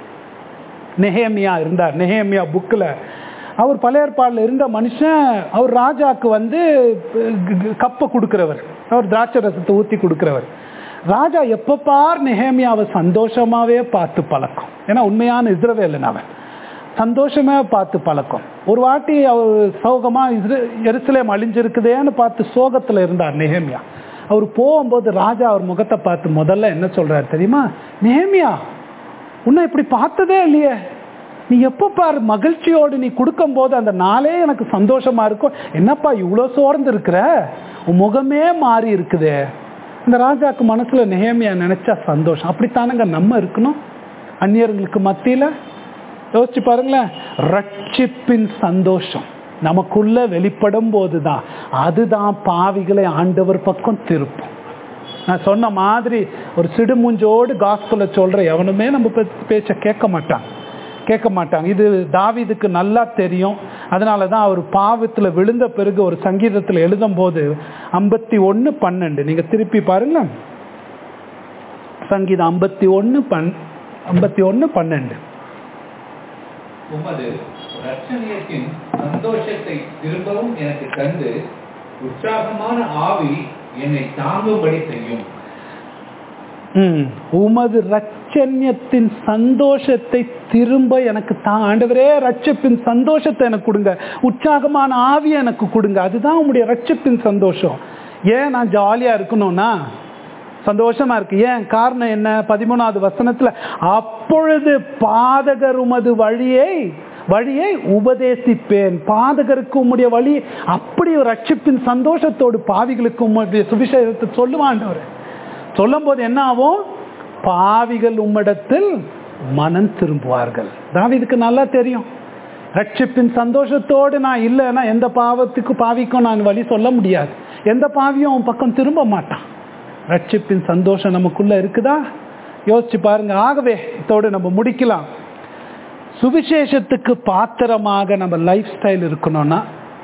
நெஹேமியா இருந்தார் நெஹேமியா புக்கில் அவர் பழைய ஏற்பாடுல இருந்த மனுஷன் அவர் ராஜாக்கு வந்து க- க- கப்பை கொடுக்கிறவர் அவர் திராட்சை ரசத்தை ஊற்றி கொடுக்கிறவர் ராஜா எப்போ பார் நெஹேமியாவை சந்தோஷமாவே பார்த்து பழக்கம் ஏன்னா உண்மையான இஸ்ரவேலன் அவன் சந்தோஷமே பார்த்து பழக்கம் ஒரு வாட்டி அவர் சோகமா இஸ்ர எருசலேம் அழிஞ்சிருக்குதேன்னு பார்த்து சோகத்துல இருந்தார் நெஹேமியா அவர் போகும்போது ராஜா அவர் முகத்தை பார்த்து முதல்ல என்ன சொல்றாரு தெரியுமா நெஹேமியா உன்னை இப்படி பார்த்ததே இல்லையே நீ எப்போ பார் மகிழ்ச்சியோடு நீ கொடுக்கும்போது அந்த நாளே எனக்கு சந்தோஷமா இருக்கும் என்னப்பா இவ்வளோ சோர்ந்து இருக்கிற உன் முகமே மாறி இருக்குதே இந்த ராஜாக்கு மனசுல நெஹேமியா நினைச்சா சந்தோஷம் அப்படித்தானங்க நம்ம இருக்கணும் அந்நியர்களுக்கு மத்தியில யோசிச்சு பாருங்களேன் ரட்சிப்பின் சந்தோஷம் நமக்குள்ள வெளிப்படும் போதுதான் அதுதான் பாவிகளை ஆண்டவர் பக்கம் திருப்பும் நான் சொன்ன மாதிரி ஒரு சிடுமூஞ்சோடு காஸ்பல சொல்ற எவனுமே நம்ம பே- பேச்ச கேட்க மாட்டான் கேட்க மாட்டாங்க இது தாவீதுக்கு நல்லா தெரியும் அதனால தான் அவர் பாவத்தில் விழுந்த பிறகு ஒரு சங்கீதத்தில் எழுதும்போது ஐம்பத்தி ஒன்று பன்னெண்டு நீங்க திருப்பி பாருங்க சங்கீதம் ஐம்பத்தி ஒன்று பன் ஐம்பத்தி ஒன்று பன்னெண்டு
உமது ரட்சணியத்தின் சந்தோஷத்தை திரும்பவும் எனக்கு தந்து உற்சாகமான ஆவி என்னை தாங்கும்படி செய்யும்
ம். உமது ரட்சண்யத்தின் சந்தோஷத்தை திரும்ப எனக்கு தான் ஆண்டவரே ரட்சிப்பின் சந்தோஷத்தை எனக்கு கொடுங்க உற்சாகமான ஆவியை எனக்கு கொடுங்க அதுதான் உங்களுடைய ரட்சிப்பின் சந்தோஷம் ஏன் நான் ஜாலியா இருக்கணும்னா சந்தோஷமா இருக்கு ஏன் காரணம் என்ன பதிமூணாவது வசனத்துல அப்பொழுது பாதகர் உமது வழியை வழியை உபதேசிப்பேன் பாதகருக்கு உம்முடைய வழி அப்படி ஒரு ரட்சிப்பின் சந்தோஷத்தோடு பாவிகளுக்கு உம்முடைய சுவிசேஷத்தை சொல்லுவாண்டவர் சொல்லும் போது என்ன ஆகும் பாவிகள் உம்மிடத்தில் மனம் திரும்புவார்கள் தாவீதுக்கு நல்லா தெரியும் ரட்சிப்பின் சந்தோஷத்தோடு நான் இல்லைன்னா எந்த பாவத்துக்கு பாவிக்கும் நான் வழி சொல்ல முடியாது எந்த பாவியும் அவன் பக்கம் திரும்ப மாட்டான் ரட்சிப்பின் சந்தோஷம் நமக்குள்ள இருக்குதா யோசிச்சு பாருங்க ஆகவே இதோடு நம்ம முடிக்கலாம் சுவிசேஷத்துக்கு பாத்திரமாக நம்ம லைஃப் ஸ்டைல் இருக்கணும்னா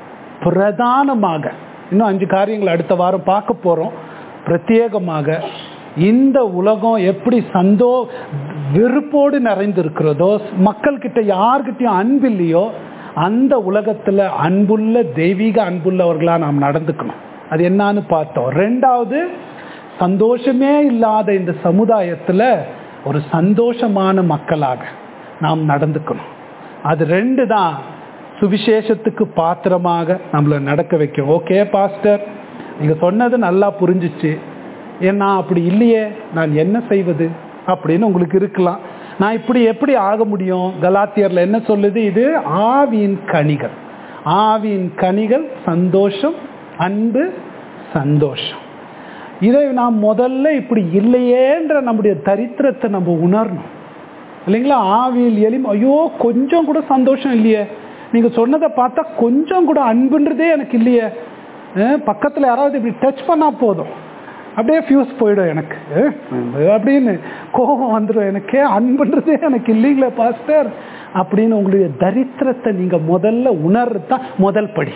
பிரதானமாக இன்னும் அஞ்சு காரியங்கள் அடுத்த வாரம் பார்க்க போறோம் பிரத்யேகமாக இந்த உலகம் எப்படி சந்தோ வெறுப்போடு நிறைந்திருக்கிறதோ மக்கள்கிட்ட யார்கிட்டயும் அன்பு இல்லையோ அந்த உலகத்துல அன்புள்ள தெய்வீக அன்புள்ளவர்களா நாம் நடந்துக்கணும் அது என்னன்னு பார்த்தோம் ரெண்டாவது சந்தோஷமே இல்லாத இந்த சமுதாயத்துல ஒரு சந்தோஷமான மக்களாக நாம் நடந்துக்கணும் அது ரெண்டு தான் சுவிசேஷத்துக்கு பாத்திரமாக நம்மளை நடக்க வைக்கும் ஓகே பாஸ்டர் நீங்க சொன்னது நல்லா புரிஞ்சிச்சு ஏன்னா அப்படி இல்லையே நான் என்ன செய்வது அப்படின்னு உங்களுக்கு இருக்கலாம் நான் இப்படி எப்படி ஆக முடியும் கலாத்தியர்ல என்ன சொல்லுது இது ஆவியின் கனிகள் ஆவியின் கனிகள் சந்தோஷம் அன்பு சந்தோஷம் இதை நாம் முதல்ல இப்படி இல்லையேன்ற நம்முடைய தரித்திரத்தை நம்ம உணரணும் இல்லைங்களா ஆவியில் எளிமை ஐயோ கொஞ்சம் கூட சந்தோஷம் இல்லையே நீங்க சொன்னதை பார்த்தா கொஞ்சம் கூட அன்புன்றதே எனக்கு இல்லையே அஹ் பக்கத்துல யாராவது இப்படி டச் பண்ணா போதும் அப்படியே ஃபியூஸ் போயிடும் எனக்கு அஹ் அப்படின்னு கோபம் வந்துடும் எனக்கே அன்புன்றதே எனக்கு இல்லைங்களே பாஸ்டர் அப்படின்னு உங்களுடைய தரித்திரத்தை நீங்க முதல்ல உணர்றது தான் முதல் படி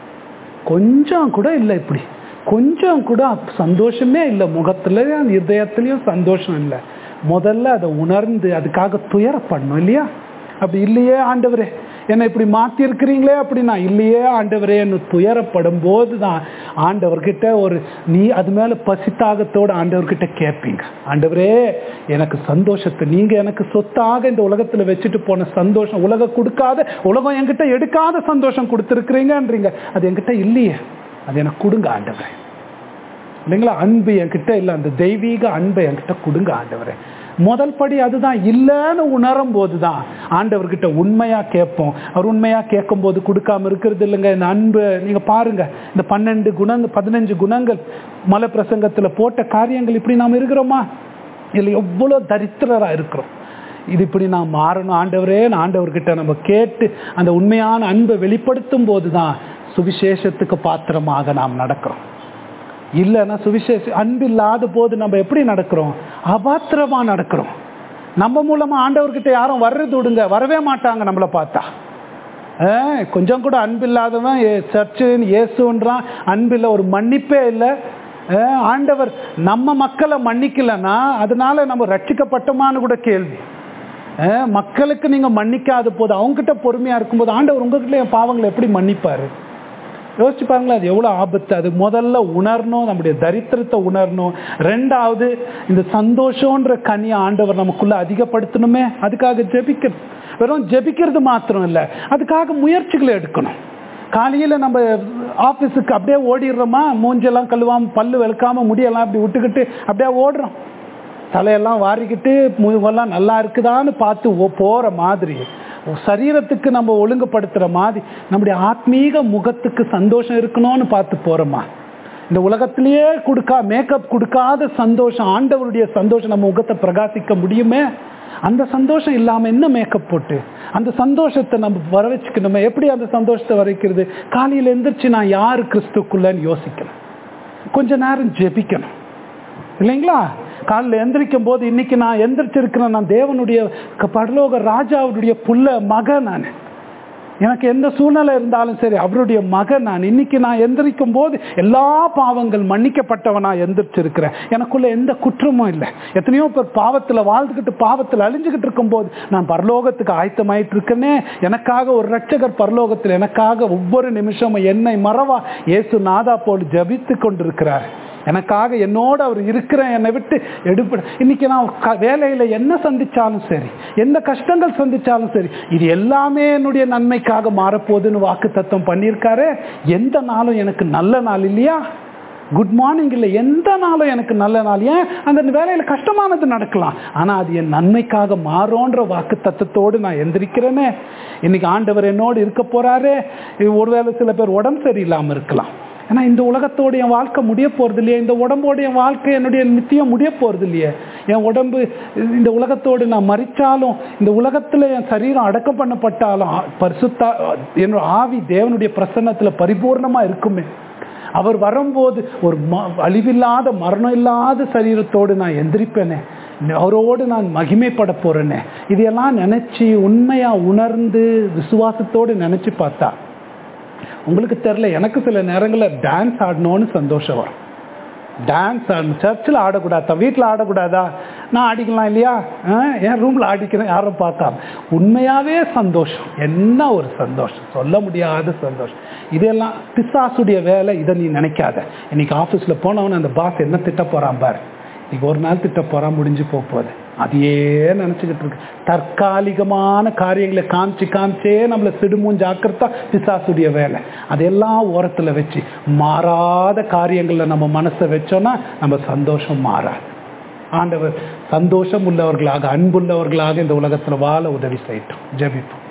கொஞ்சம் கூட இல்லை இப்படி கொஞ்சம் கூட சந்தோஷமே இல்லை முகத்துலயும் இதயத்துலயும் சந்தோஷம் இல்லை முதல்ல அதை உணர்ந்து அதுக்காக துயரப்படணும் இல்லையா அப்படி இல்லையே ஆண்டவரே என்னை இப்படி மாத்தி இருக்கிறீங்களே அப்படின்னா இல்லையே ஆண்டவரே என்ன துயரப்படும் போது தான் ஆண்டவர்கிட்ட ஒரு நீ அது மேல பசித்தாகத்தோடு ஆண்டவர்கிட்ட கேட்பீங்க ஆண்டவரே எனக்கு சந்தோஷத்தை நீங்க எனக்கு சொத்தாக இந்த உலகத்துல வச்சுட்டு போன சந்தோஷம் உலகம் கொடுக்காத உலகம் என்கிட்ட எடுக்காத சந்தோஷம் கொடுத்துருக்கிறீங்கன்றீங்க அது என்கிட்ட இல்லையே அது எனக்கு கொடுங்க ஆண்டவரே இல்லைங்களா அன்பு என்கிட்ட இல்லை அந்த தெய்வீக அன்பை என்கிட்ட கொடுங்க ஆண்டவரே முதல் படி அதுதான் இல்லைன்னு உணரும் போது தான் ஆண்டவர்கிட்ட உண்மையா கேட்போம் அவர் உண்மையா கேட்கும் போது கொடுக்காம இருக்கிறது இல்லைங்க இந்த அன்பு நீங்க பாருங்க இந்த பன்னெண்டு குணங்கள் பதினஞ்சு குணங்கள் மலை பிரசங்கத்துல போட்ட காரியங்கள் இப்படி நாம் இருக்கிறோமா இதுல எவ்வளவு தரித்திரரா இருக்கிறோம் இது இப்படி நான் மாறணும் ஆண்டவரே ஆண்டவர்கிட்ட நம்ம கேட்டு அந்த உண்மையான அன்பை வெளிப்படுத்தும் போது தான் சுவிசேஷத்துக்கு பாத்திரமாக நாம் நடக்கிறோம் இல்லைன்னா சுவிசேஷ அன்பு இல்லாத போது நம்ம எப்படி நடக்கிறோம் அபாத்திரமா நடக்கிறோம் நம்ம மூலமா ஆண்டவர்கிட்ட யாரும் வர்றது விடுங்க வரவே மாட்டாங்க நம்மளை பார்த்தா ஆஹ் கொஞ்சம் கூட அன்பு இல்லாதவன் சர்ச்சு இயேசுன்றான் அன்பில்ல ஒரு மன்னிப்பே இல்லை ஆஹ் ஆண்டவர் நம்ம மக்களை மன்னிக்கலன்னா அதனால நம்ம ரட்சிக்கப்பட்டோமான்னு கூட கேள்வி ஆஹ் மக்களுக்கு நீங்க மன்னிக்காத போது அவங்ககிட்ட பொறுமையா இருக்கும்போது ஆண்டவர் உங்ககிட்ட என் பாவங்களை எப்படி மன்னிப்பாரு யோசிச்சு பாருங்களேன் அது எவ்வளோ ஆபத்து அது முதல்ல உணரணும் நம்முடைய தரித்திரத்தை உணரணும் ரெண்டாவது இந்த சந்தோஷன்ற கனியை ஆண்டவர் நமக்குள்ள அதிகப்படுத்தணுமே அதுக்காக ஜெபிக்கிறது வெறும் ஜெபிக்கிறது மாத்திரம் இல்லை அதுக்காக முயற்சிகளை எடுக்கணும் காலையில் நம்ம ஆஃபீஸுக்கு அப்படியே ஓடிடுறோமா மூஞ்செல்லாம் கழுவாம பல்லு வெளுக்காம முடியெல்லாம் அப்படி விட்டுக்கிட்டு அப்படியே ஓடுறோம் தலையெல்லாம் வாரிக்கிட்டு முகெல்லாம் நல்லா இருக்குதான்னு பார்த்து ஓ- போற மாதிரி சரீரத்துக்கு நம்ம ஒழுங்குபடுத்துற மாதிரி நம்முடைய ஆத்மீக முகத்துக்கு சந்தோஷம் இருக்கணும்னு பார்த்து போறோமா இந்த உலகத்திலேயே கொடுக்கா மேக்கப் கொடுக்காத சந்தோஷம் ஆண்டவருடைய சந்தோஷம் நம்ம முகத்தை பிரகாசிக்க முடியுமே அந்த சந்தோஷம் இல்லாம என்ன மேக்கப் போட்டு அந்த சந்தோஷத்தை நம்ம வர வச்சுக்கணுமே எப்படி அந்த சந்தோஷத்தை வர வைக்கிறது காலையில எந்திரிச்சு நான் யாரு கிறிஸ்துக்குள்ளன்னு யோசிக்கணும் கொஞ்ச நேரம் ஜெபிக்கணும் இல்லைங்களா காலையில் எந்திரிக்கும் போது இன்னைக்கு நான் எந்திரிச்சிருக்கிறேன் நான் தேவனுடைய க- பரலோக ராஜாவுடைய புள்ள மகன் நான் எனக்கு எந்த சூழ்நிலை இருந்தாலும் சரி அவருடைய மகன் நான் இன்னைக்கு நான் எந்திரிக்கும் போது எல்லா பாவங்கள் மன்னிக்கப்பட்டவனா எந்திரிச்சிருக்கிறேன் எனக்குள்ள எந்த குற்றமும் இல்லை எத்தனையோ பேர் பாவத்தில் வாழ்ந்துக்கிட்டு பாவத்தில் அழிஞ்சுக்கிட்டு இருக்கும்போது நான் பரலோகத்துக்கு ஆயத்தமாயிட்டு இருக்கேனே எனக்காக ஒரு ரட்சகர் பரலோகத்தில் எனக்காக ஒவ்வொரு நிமிஷமும் என்னை மறவா இயேசு நாதா போல் ஜபித்து கொண்டிருக்கிறார் எனக்காக என்னோட அவர் இருக்கிற என்னை விட்டு எடுப்பட இன்னைக்கு நான் க- வேலையில என்ன சந்திச்சாலும் சரி எந்த கஷ்டங்கள் சந்திச்சாலும் சரி இது எல்லாமே என்னுடைய நன்மைக்காக மாறப்போகுதுன்னு வாக்கு தத்துவம் பண்ணியிருக்காரு எந்த நாளும் எனக்கு நல்ல நாள் இல்லையா குட் மார்னிங் இல்லை எந்த நாளும் எனக்கு நல்ல நாள் ஏன் அந்த வேலையில கஷ்டமானது நடக்கலாம் ஆனா அது என் நன்மைக்காக மாறோன்ற வாக்கு தத்துவத்தோடு நான் எந்திரிக்கிறேனே இன்னைக்கு ஆண்டவர் என்னோடு இருக்க போறாரு இது ஒருவேளை சில பேர் உடம்பு சரியில்லாம இருக்கலாம் ஏன்னா இந்த உலகத்தோட என் வாழ்க்கை முடிய போகிறது இல்லையே இந்த உடம்போட என் வாழ்க்கை என்னுடைய நித்தியம் முடிய போகிறது இல்லையே என் உடம்பு இந்த உலகத்தோடு நான் மறிச்சாலும் இந்த உலகத்தில் என் சரீரம் அடக்கம் பண்ணப்பட்டாலும் ஆ- பரிசுத்தா என்னோட ஆவி தேவனுடைய பிரசன்னத்தில் பரிபூர்ணமாக இருக்குமே அவர் வரும்போது ஒரு ம அழிவில்லாத மரணம் இல்லாத சரீரத்தோடு நான் எந்திரிப்பேனே அவரோடு நான் மகிமைப்பட போறேனே இதையெல்லாம் நினைச்சு உண்மையா உணர்ந்து விசுவாசத்தோடு நினைச்சு பார்த்தா உங்களுக்கு தெரில எனக்கு சில நேரங்களில் டான்ஸ் ஆடணும்னு சந்தோஷம் வரும் டான்ஸ் ஆடணும் சர்ச்சில் ஆடக்கூடாதா வீட்டில் ஆடக்கூடாதா நான் ஆடிக்கலாம் இல்லையா ஆ, என் ரூமில் ஆடிக்கிறேன் யாரும் பார்த்தா உண்மையாகவே சந்தோஷம் என்ன ஒரு சந்தோஷம் சொல்ல முடியாத சந்தோஷம் இதெல்லாம் பிசாசுடைய வேலை இதை நீ நினைக்காத இன்னைக்கு ஆஃபீஸில் போனவன் அந்த பாஸ் என்ன திட்ட போகிறான் பாரு இன்னைக்கு ஒரு நாள் திட்ட போகிறான் முடிஞ்சு போக போகுது அதையே நினச்சிக்கிட்டு இருக்கு தற்காலிகமான காரியங்களை காமிச்சு காமிச்சே நம்மளை சிடுமும் ஜாக்கிரதா பிசாசுடைய வேலை அதையெல்லாம் ஓரத்தில் வச்சு மாறாத காரியங்களில் நம்ம மனசை வச்சோன்னா நம்ம சந்தோஷம் மாறாது ஆண்டவர் சந்தோஷம் உள்ளவர்களாக அன்புள்ளவர்களாக இந்த உலகத்தில் வாழ உதவி செய்யட்டும் ஜெபிப்போம்